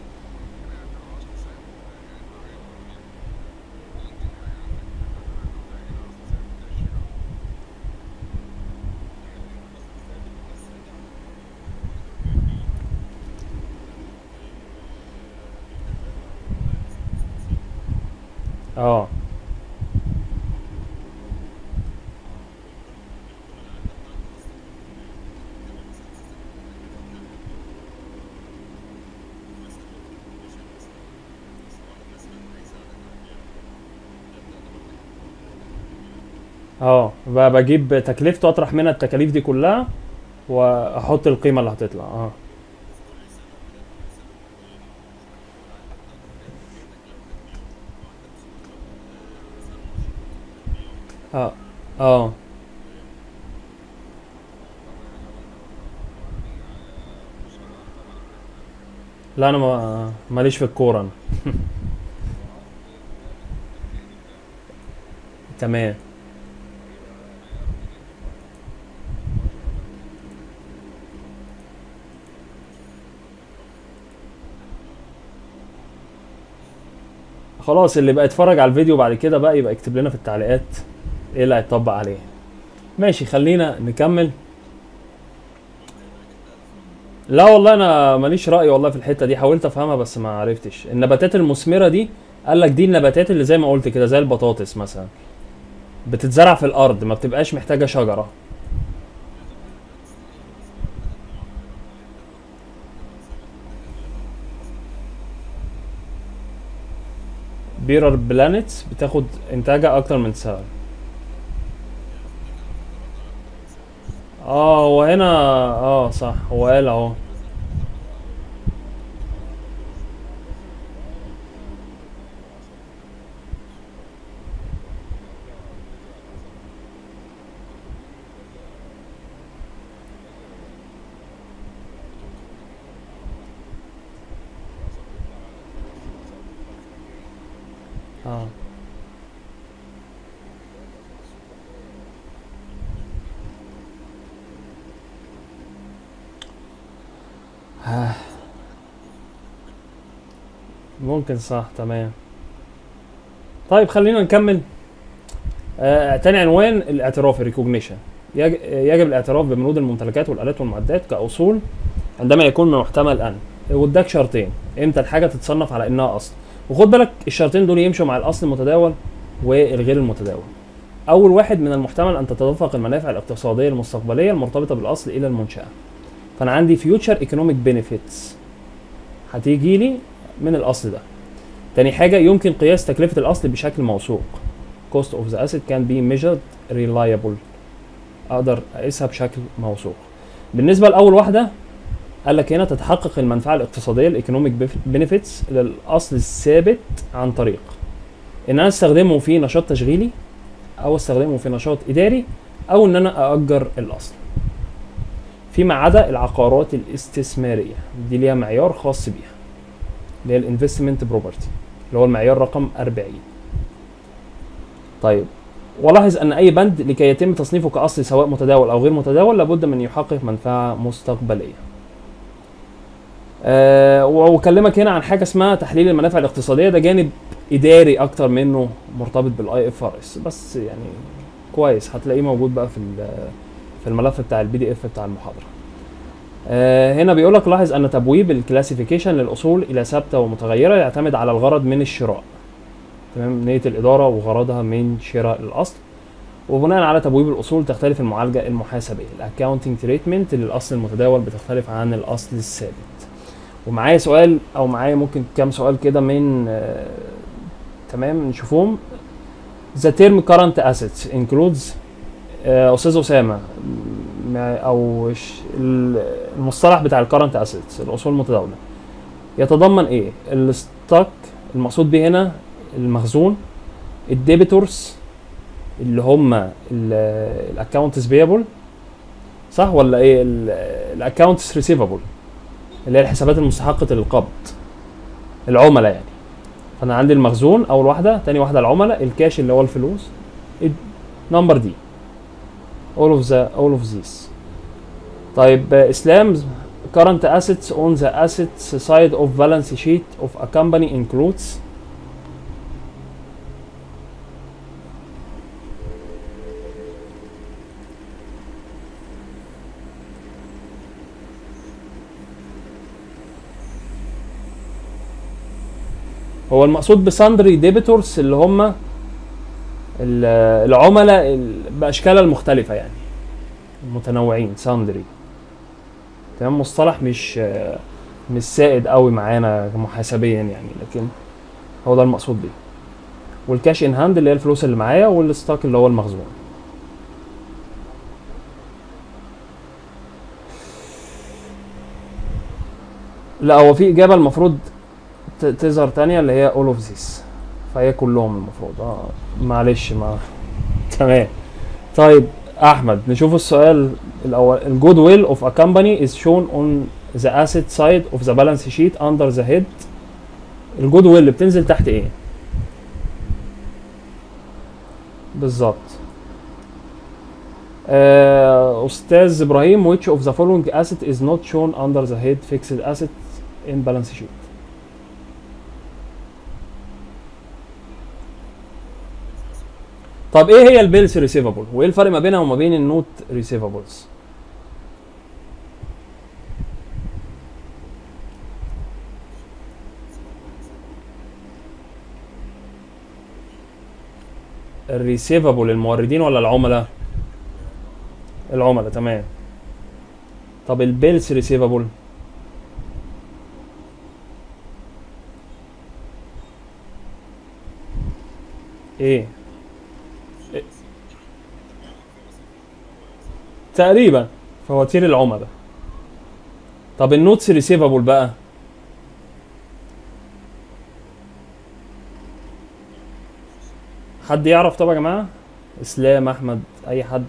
اه اه ب- بجيب تكلفته اطرح منها التكاليف دي كلها واحط القيمة اللي هتطلع اه اه اه لا انا ما ماليش في الكورة انا تمام خلاص اللي بقى يتفرج على الفيديو بعد كده بقى يبقى يكتب لنا في التعليقات ايه اللي هيتطبق عليه ماشي خلينا نكمل لا والله انا ماليش رأي والله في الحتة دي حاولت افهمها بس ما عرفتش النباتات المثمرة دي قال لك دي النباتات اللي زي ما قلت كده زي البطاطس مثلا بتتزرع في الارض ما بتبقاش محتاجة شجرة بيرر بلانتس بتاخد انتاجها اكتر من سنة اه هو هنا اه صح هو قال اهو اه آه. ممكن صح تمام طيب خلينا نكمل آه تاني عنوان الاعتراف الريكوجنيشن يجب الاعتراف ببنود الممتلكات والالات والمعدات كاصول عندما يكون من محتمل ان واداك شرطين امتى الحاجه تتصنف على انها اصل وخد بالك الشرطين دول يمشوا مع الاصل المتداول والغير المتداول اول واحد من المحتمل ان تتدفق المنافع الاقتصاديه المستقبليه المرتبطه بالاصل الى المنشاه فانا عندي فيوتشر ايكونوميك بينيفيتس هتيجي لي من الاصل ده تاني حاجه يمكن قياس تكلفه الاصل بشكل موثوق cost of the asset can be measured reliable اقدر اقيسها بشكل موثوق بالنسبه لاول واحده قال لك هنا تتحقق المنفعه الاقتصاديه الايكونوميك بنفيتس للاصل الثابت عن طريق ان انا استخدمه في نشاط تشغيلي او استخدمه في نشاط اداري او ان انا ااجر الاصل فيما عدا العقارات الاستثماريه دي ليها معيار خاص بيها اللي هي الانفستمنت بروبرتي اللي هو المعيار رقم 40 طيب ولاحظ ان اي بند لكي يتم تصنيفه كاصل سواء متداول او غير متداول لابد من يحقق منفعه مستقبليه أه واكلمك هنا عن حاجه اسمها تحليل المنافع الاقتصاديه ده جانب اداري اكتر منه مرتبط بالاي اف ار اس بس يعني كويس هتلاقيه موجود بقى في في الملف بتاع البي دي اف بتاع المحاضره آه هنا بيقول لك لاحظ ان تبويب الكلاسيفيكيشن للاصول الى ثابته ومتغيره يعتمد على الغرض من الشراء تمام نيه الاداره وغرضها من شراء الاصل وبناء على تبويب الاصول تختلف المعالجه المحاسبيه الاكاونتنج تريتمنت للاصل المتداول بتختلف عن الاصل الثابت ومعايا سؤال او معايا ممكن كام سؤال كده من آه تمام نشوفهم The term current assets includes آه، استاذ اسامه م- او ش- ال- المصطلح بتاع الكرنت اسيتس الاصول المتداوله يتضمن ايه الستوك المقصود به هنا المخزون الديبيتورز اللي هم الاكونتس بيبل صح ولا ايه الاكونتس ريسيفبل اللي هي الحسابات المستحقه للقبض العملاء يعني فانا عندي المخزون اول واحده تاني واحده العملاء الكاش اللي هو الفلوس نمبر دي all of the all of these طيب آه، اسلام current assets on the assets side of balance sheet of a company includes هو المقصود بساندري ديبيتورز اللي هم ال- العملاء ال- باشكالها المختلفه يعني متنوعين ساندري تمام مصطلح مش آه، مش سائد قوي معانا محاسبيا يعني لكن هو ده المقصود بيه والكاش ان هاند اللي هي الفلوس اللي معايا والستوك اللي هو المخزون لا هو في اجابه المفروض ت- تظهر تانية اللي هي all of this فهي كلهم المفروض اه معلش ما تمام طيب احمد نشوف السؤال الاول الجود ويل اوف ا company is shown on the asset side of the balance sheet under the head الجود ويل بتنزل تحت ايه بالظبط آه، استاذ ابراهيم which of the following asset is not shown under the head fixed asset in balance sheet طب ايه هي البيلز ريسيفبل وايه الفرق ما بينها وما بين النوت ريسيفبلز الريسيفبل الموردين ولا العملاء العملاء تمام طب البيلز ريسيفبل ايه إيه؟ تقريبا فواتير العملاء طب النوتس ريسيفبل بقى حد يعرف طب يا جماعه اسلام احمد اي حد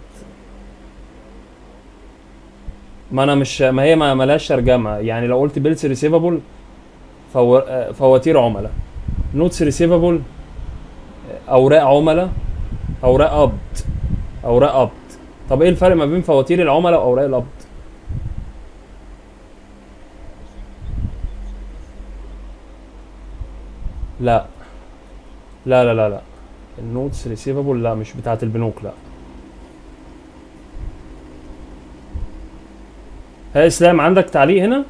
ما انا مش ما هي ما ملهاش ترجمه يعني لو قلت بيلز ريسيفبل فو... آه، فواتير عملاء نوتس ريسيفبل اوراق عملاء اوراق قبض اوراق قبض طب ايه الفرق ما بين فواتير العملاء واوراق القبض لا لا لا لا لا النوتس ريسيفبل لا مش بتاعت البنوك لا ها اسلام عندك تعليق هنا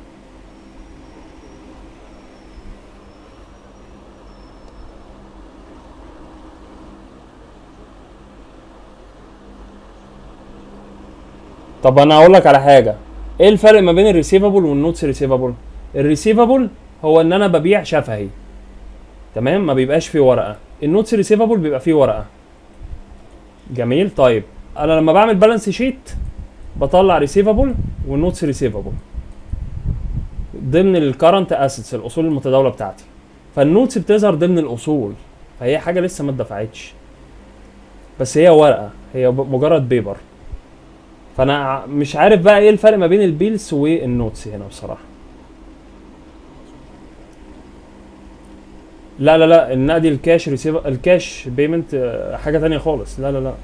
طب انا هقول لك على حاجه ايه الفرق ما بين الريسيفبل والنوتس ريسيفبل الريسيفبل هو ان انا ببيع شفهي تمام ما بيبقاش فيه ورقه النوتس ريسيفبل بيبقى فيه ورقه جميل طيب انا لما بعمل بالانس شيت بطلع ريسيفبل والنوتس ريسيفبل ضمن الكرنت اسيتس الاصول المتداوله بتاعتي فالنوتس بتظهر ضمن الاصول فهي حاجه لسه ما اتدفعتش بس هي ورقه هي ب- مجرد بيبر فانا ع- مش عارف بقى ايه الفرق ما بين البيلز والنوتس هنا بصراحه لا لا لا النقدي الكاش ريسيف الكاش بيمنت آه، حاجه تانية خالص لا لا لا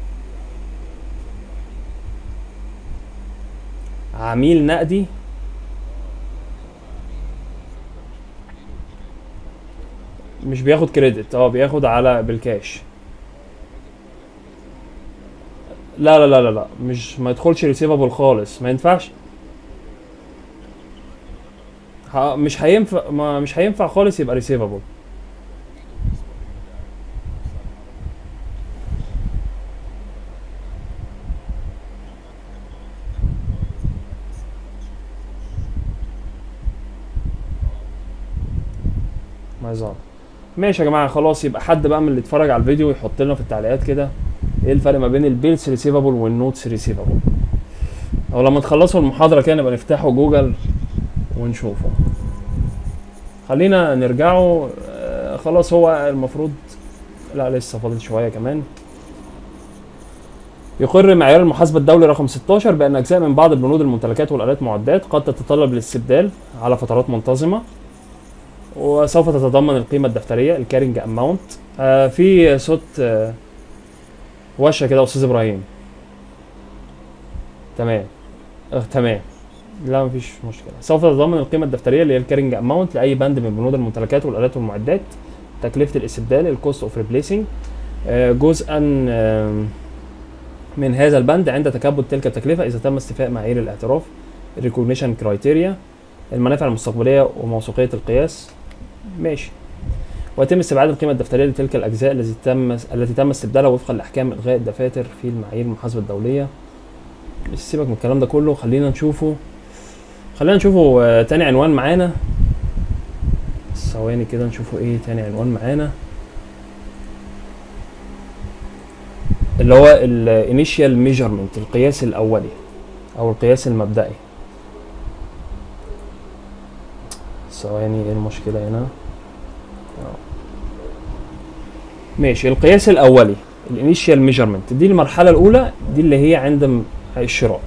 عميل نقدي مش بياخد كريدت اه بياخد على بالكاش لا لا لا لا لا مش ما يدخلش ريسيفبل خالص ما ينفعش ه- مش هينفع ما مش هينفع خالص يبقى ريسيفبل ما يظهر ماشي يا جماعه خلاص يبقى حد بقى من اللي اتفرج على الفيديو يحط لنا في التعليقات كده ايه الفرق ما بين البيلز ريسيفبل والنوتس ريسيفبل او لما تخلصوا المحاضره كده نبقى نفتحوا جوجل ونشوفه خلينا نرجعوا آه، خلاص هو المفروض لا لسه فاضل شويه كمان يقر معيار المحاسبة الدولي رقم 16 بأن أجزاء من بعض البنود الممتلكات والآلات معدات قد تتطلب الاستبدال على فترات منتظمة وسوف تتضمن القيمة الدفترية الكارينج أماونت آه في صوت آه وشة كده أستاذ إبراهيم تمام آه تمام لا مفيش مشكلة سوف تتضمن القيمة الدفترية اللي هي الكارينج أماونت لأي بند من بنود الممتلكات والآلات والمعدات تكلفة الاستبدال الكوست اوف ريبليسنج جزءا آه من هذا البند عند تكبد تلك التكلفة إذا تم استيفاء معايير الاعتراف الريكوجنيشن كرايتيريا المنافع المستقبلية وموثوقية القياس ماشي ويتم استبعاد القيمة الدفترية لتلك الأجزاء التي تم التي تم استبدالها وفقا لأحكام إلغاء الدفاتر في المعايير المحاسبة الدولية مش سيبك من الكلام ده كله خلينا نشوفه خلينا نشوفه آه، تاني عنوان معانا ثواني كده نشوفه ايه تاني عنوان معانا اللي هو الانيشال ميجرمنت القياس الاولي او القياس المبدئي ثواني ايه المشكله هنا آه. ماشي القياس الاولي الانيشال ميجرمنت دي المرحله الاولى دي اللي هي عند م- الشراء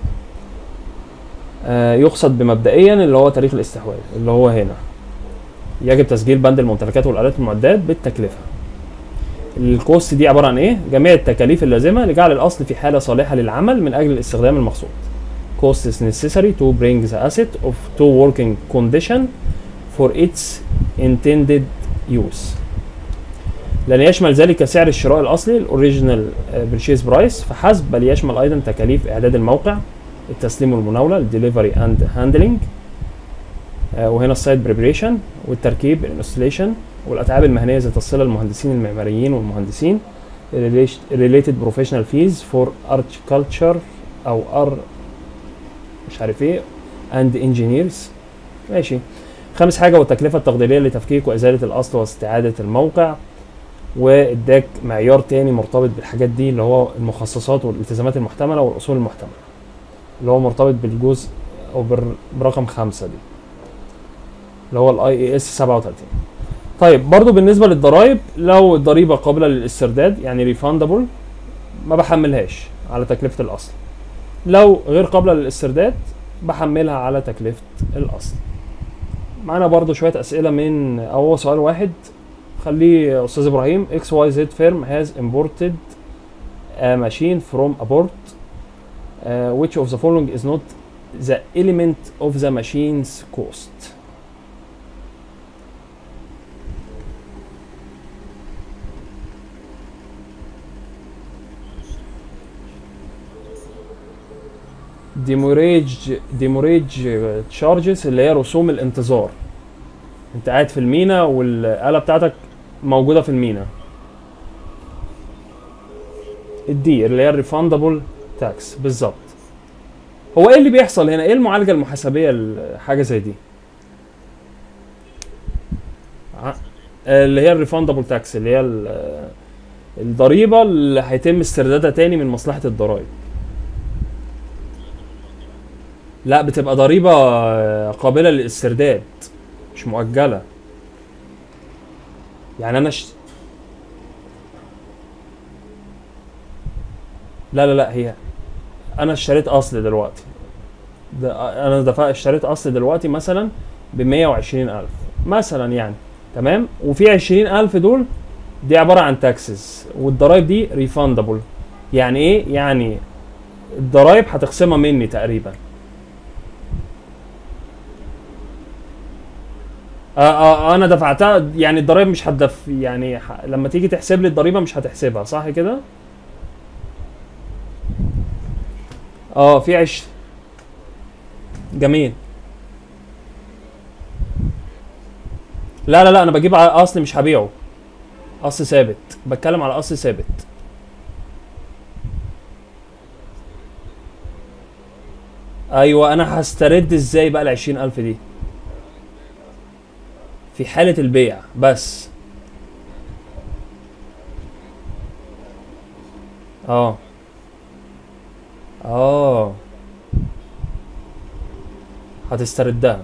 آه يقصد بمبدئيا اللي هو تاريخ الاستحواذ اللي هو هنا يجب تسجيل بند الممتلكات والالات والمعدات بالتكلفه الكوست دي عباره عن ايه جميع التكاليف اللازمه لجعل الاصل في حاله صالحه للعمل من اجل الاستخدام المقصود cost is necessary to bring the asset of to working condition for its intended use لن يشمل ذلك سعر الشراء الاصلي الاوريجينال بيرشيز برايس فحسب بل يشمل ايضا تكاليف اعداد الموقع التسليم والمناوله الدليفري اند هاندلنج وهنا السايت بريبريشن والتركيب الانستليشن والاتعاب المهنيه ذات الصله للمهندسين المعماريين والمهندسين related professional fees for architecture او ار مش عارف ايه and engineers ماشي خامس حاجه والتكلفه التقديريه لتفكيك وازاله الاصل واستعاده الموقع واداك معيار تاني مرتبط بالحاجات دي اللي هو المخصصات والالتزامات المحتمله والاصول المحتمله اللي هو مرتبط بالجزء او بر- برقم خمسة دي اللي هو الاي اي اس 37 طيب برضو بالنسبه للضرائب لو الضريبه قابله للاسترداد يعني ريفاندبل ما بحملهاش على تكلفه الاصل لو غير قابله للاسترداد بحملها على تكلفه الاصل معانا برضو شويه اسئله من او هو سؤال واحد خليه يا استاذ ابراهيم اكس واي زد فيرم هاز imported a machine from abroad uh, which of the following is not the element of the machine's cost ديموريج ديموريج تشارجز اللي هي رسوم الانتظار انت قاعد في المينا والآلة بتاعتك موجودة في المينا الدي اللي هي الريفاندبل تاكس بالظبط هو ايه اللي بيحصل هنا ايه المعالجة المحاسبية لحاجة زي دي ع- اللي هي الريفاندبل تاكس اللي هي ال- الضريبة اللي هيتم استردادها تاني من مصلحة الضرائب لا بتبقى ضريبة آه، قابلة للاسترداد مش مؤجلة يعني انا ش... لا لا لا هي انا اشتريت اصل دلوقتي ده انا دفعت اشتريت اصل دلوقتي مثلا ب 120 الف مثلا يعني تمام وفي 20 الف دول دي عبارة عن تاكسز والضرايب دي ريفاندبل يعني ايه يعني الضرايب هتخصمها مني تقريبا آه آه انا دفعتها يعني الضرايب مش هتدف يعني ح... لما تيجي تحسب لي الضريبه مش هتحسبها صح كده اه في عش جميل لا لا لا انا بجيب ع- اصل مش هبيعه اصل ثابت بتكلم على اصل ثابت ايوه انا هسترد ازاي بقى ال 20000 دي في حالة البيع بس اه اه هتستردها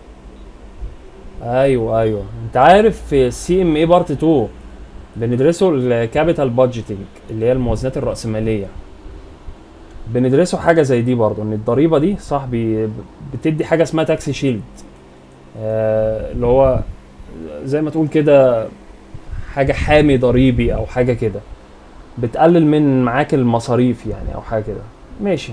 ايوه ايوه انت عارف في سي ام اي بارت 2 بندرسه الكابيتال بادجيتنج اللي هي الموازنات الرأسمالية بندرسه حاجة زي دي برضو ان الضريبة دي صاحبي بتدي حاجة اسمها تاكسي شيلد آه اللي هو زي ما تقول كده حاجة حامي ضريبي او حاجة كده بتقلل من معاك المصاريف يعني او حاجة كده ماشي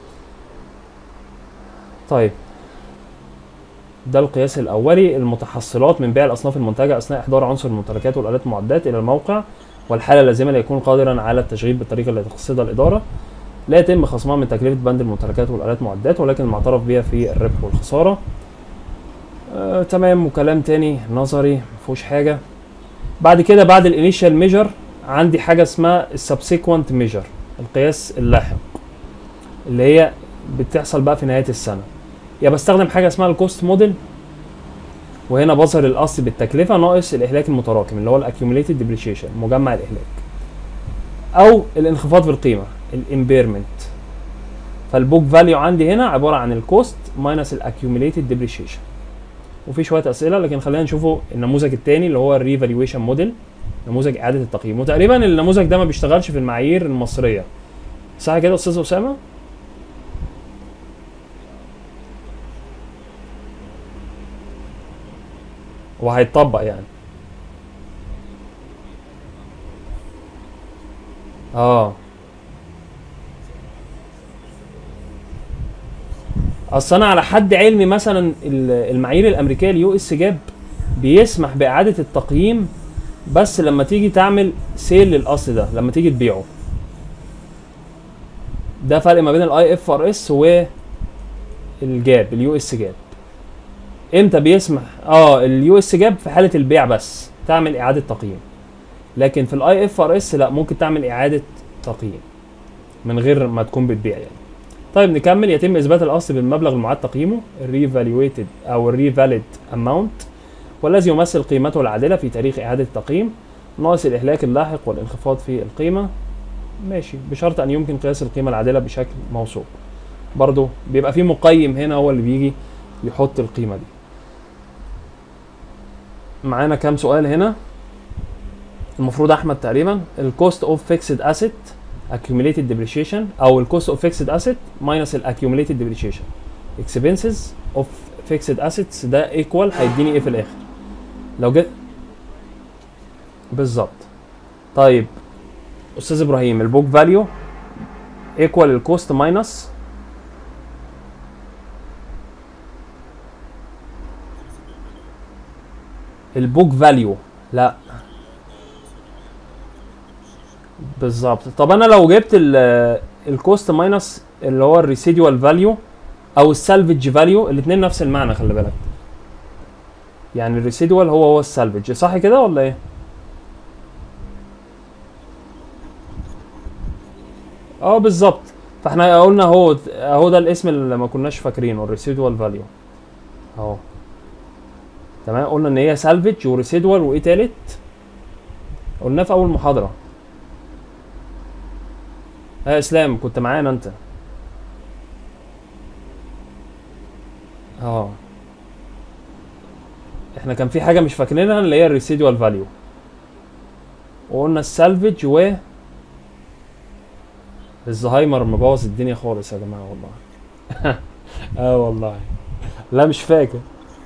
طيب ده القياس الأولي المتحصلات من بيع الأصناف المنتجة أثناء إحضار عنصر الممتلكات والآلات المعدات إلى الموقع والحالة اللازمة ليكون قادرا على التشغيل بالطريقة التي تقصدها الإدارة لا يتم خصمها من تكلفة بند الممتلكات والآلات المعدات ولكن المعترف بها في الربح والخسارة آه، تمام وكلام تاني نظري مفيهوش حاجة بعد كده بعد الانيشال ميجر عندي حاجة اسمها السبسيكوانت ميجر القياس اللاحق اللي هي بتحصل بقى في نهاية السنة يا بستخدم حاجة اسمها الكوست موديل وهنا بظهر الأصل بالتكلفة ناقص الإهلاك المتراكم اللي هو الاكيوميليتد ديبريشيشن مجمع الإهلاك أو الانخفاض في القيمة الامبيرمنت فالبوك فاليو عندي هنا عبارة عن الكوست ماينس الاكيوميليتد ديبريشيشن وفي شوية أسئلة لكن خلينا نشوفوا النموذج التاني اللي هو الريفالويشن موديل نموذج إعادة التقييم وتقريبا النموذج ده ما بيشتغلش في المعايير المصرية صح كده يا أستاذ أسامة؟ وهيتطبق يعني اه اصل انا على حد علمي مثلا ال- المعايير الامريكيه اليو اس جاب بيسمح باعاده التقييم بس لما تيجي تعمل سيل للاصل ده لما تيجي تبيعه ده فرق ما بين الاي اف ار اس والجاب اليو اس جاب امتى بيسمح اه اليو اس جاب في حاله البيع بس تعمل اعاده تقييم لكن في الاي اف ار اس لا ممكن تعمل اعاده تقييم من غير ما تكون بتبيع يعني طيب نكمل يتم اثبات الاصل بالمبلغ المعاد تقييمه الريفالويتد او الريفاليد اماونت والذي يمثل قيمته العادله في تاريخ اعاده التقييم ناقص الاهلاك اللاحق والانخفاض في القيمه ماشي بشرط ان يمكن قياس القيمه العادله بشكل موثوق برضه بيبقى في مقيم هنا هو اللي بيجي يحط القيمه دي معانا كام سؤال هنا المفروض احمد تقريبا الكوست اوف فيكسد اسيت accumulated depreciation او الكوست اوف فيكسد اسيت ماينس الاكيوميليتد depreciation expenses of fixed assets ده ايكوال هيديني ايه في الاخر لو جيت بالظبط طيب استاذ ابراهيم البوك فاليو ايكوال الكوست ماينس البوك فاليو لا بالظبط طب انا لو جبت الكوست ماينس اللي هو الريسيدوال فاليو او السالفج فاليو الاثنين نفس المعنى خلي بالك يعني الريسيدوال هو هو السالفج صح كده ولا ايه اه بالظبط فاحنا قلنا هو اهو ده الاسم اللي ما كناش فاكرينه الريسيدوال فاليو اهو تمام قلنا ان هي سالفج وريسيدوال وايه تالت قلناه في اول محاضره يا اسلام كنت معانا انت اه احنا كان في حاجه مش فاكرينها اللي هي الريسيدوال فاليو وقلنا السالفج و الزهايمر مبوظ الدنيا خالص يا جماعه والله اه والله لا مش فاكر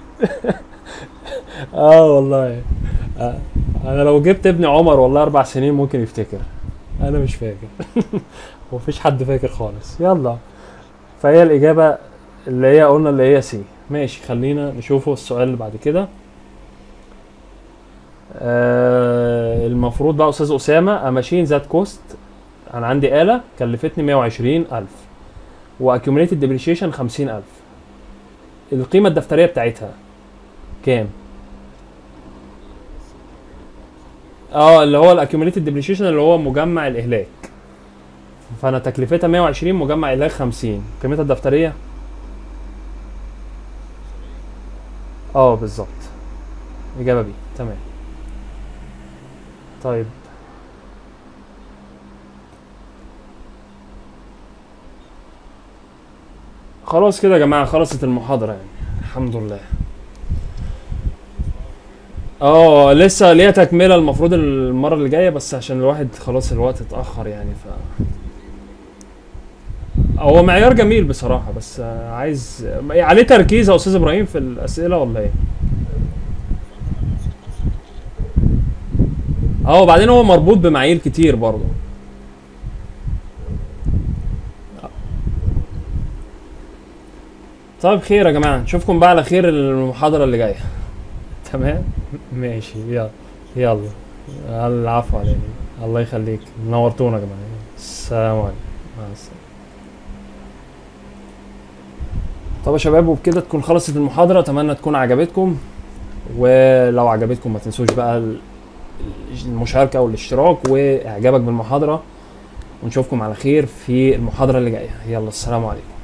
اه والله آه. انا لو جبت ابن عمر والله اربع سنين ممكن يفتكر انا مش فاكر ومفيش حد فاكر خالص يلا فهي الاجابه اللي هي قلنا اللي هي سي ماشي خلينا نشوفه السؤال اللي بعد كده آه المفروض بقى استاذ اسامه اماشين ذات كوست انا عندي آلة كلفتني 120 ألف واكيوميليتد ديبريشيشن 50 ألف القيمة الدفترية بتاعتها كام؟ اه اللي هو الاكيوميليتد ديبريشيشن اللي هو مجمع الاهلاك فانا تكلفتها 120 مجمع اهلاك 50 قيمتها الدفتريه اه بالظبط اجابه بي تمام طيب خلاص كده يا جماعه خلصت المحاضره يعني الحمد لله اه لسه ليها تكمله المفروض المره اللي جايه بس عشان الواحد خلاص الوقت اتاخر يعني ف هو معيار جميل بصراحه بس آه، عايز عليه تركيز يا استاذ ابراهيم في الاسئله ولا ايه اه وبعدين هو مربوط بمعايير كتير برضه طيب خير يا جماعه نشوفكم بقى على خير المحاضره اللي جايه تمام ماشي يلا يلا العفو عليك الله يخليك نورتونا يا جماعه السلام عليكم مع السلامه طب يا شباب وبكده تكون خلصت المحاضره اتمنى تكون عجبتكم ولو عجبتكم ما تنسوش بقى ال- المشاركه والاشتراك واعجابك بالمحاضره ونشوفكم على خير في المحاضره اللي جايه يلا السلام عليكم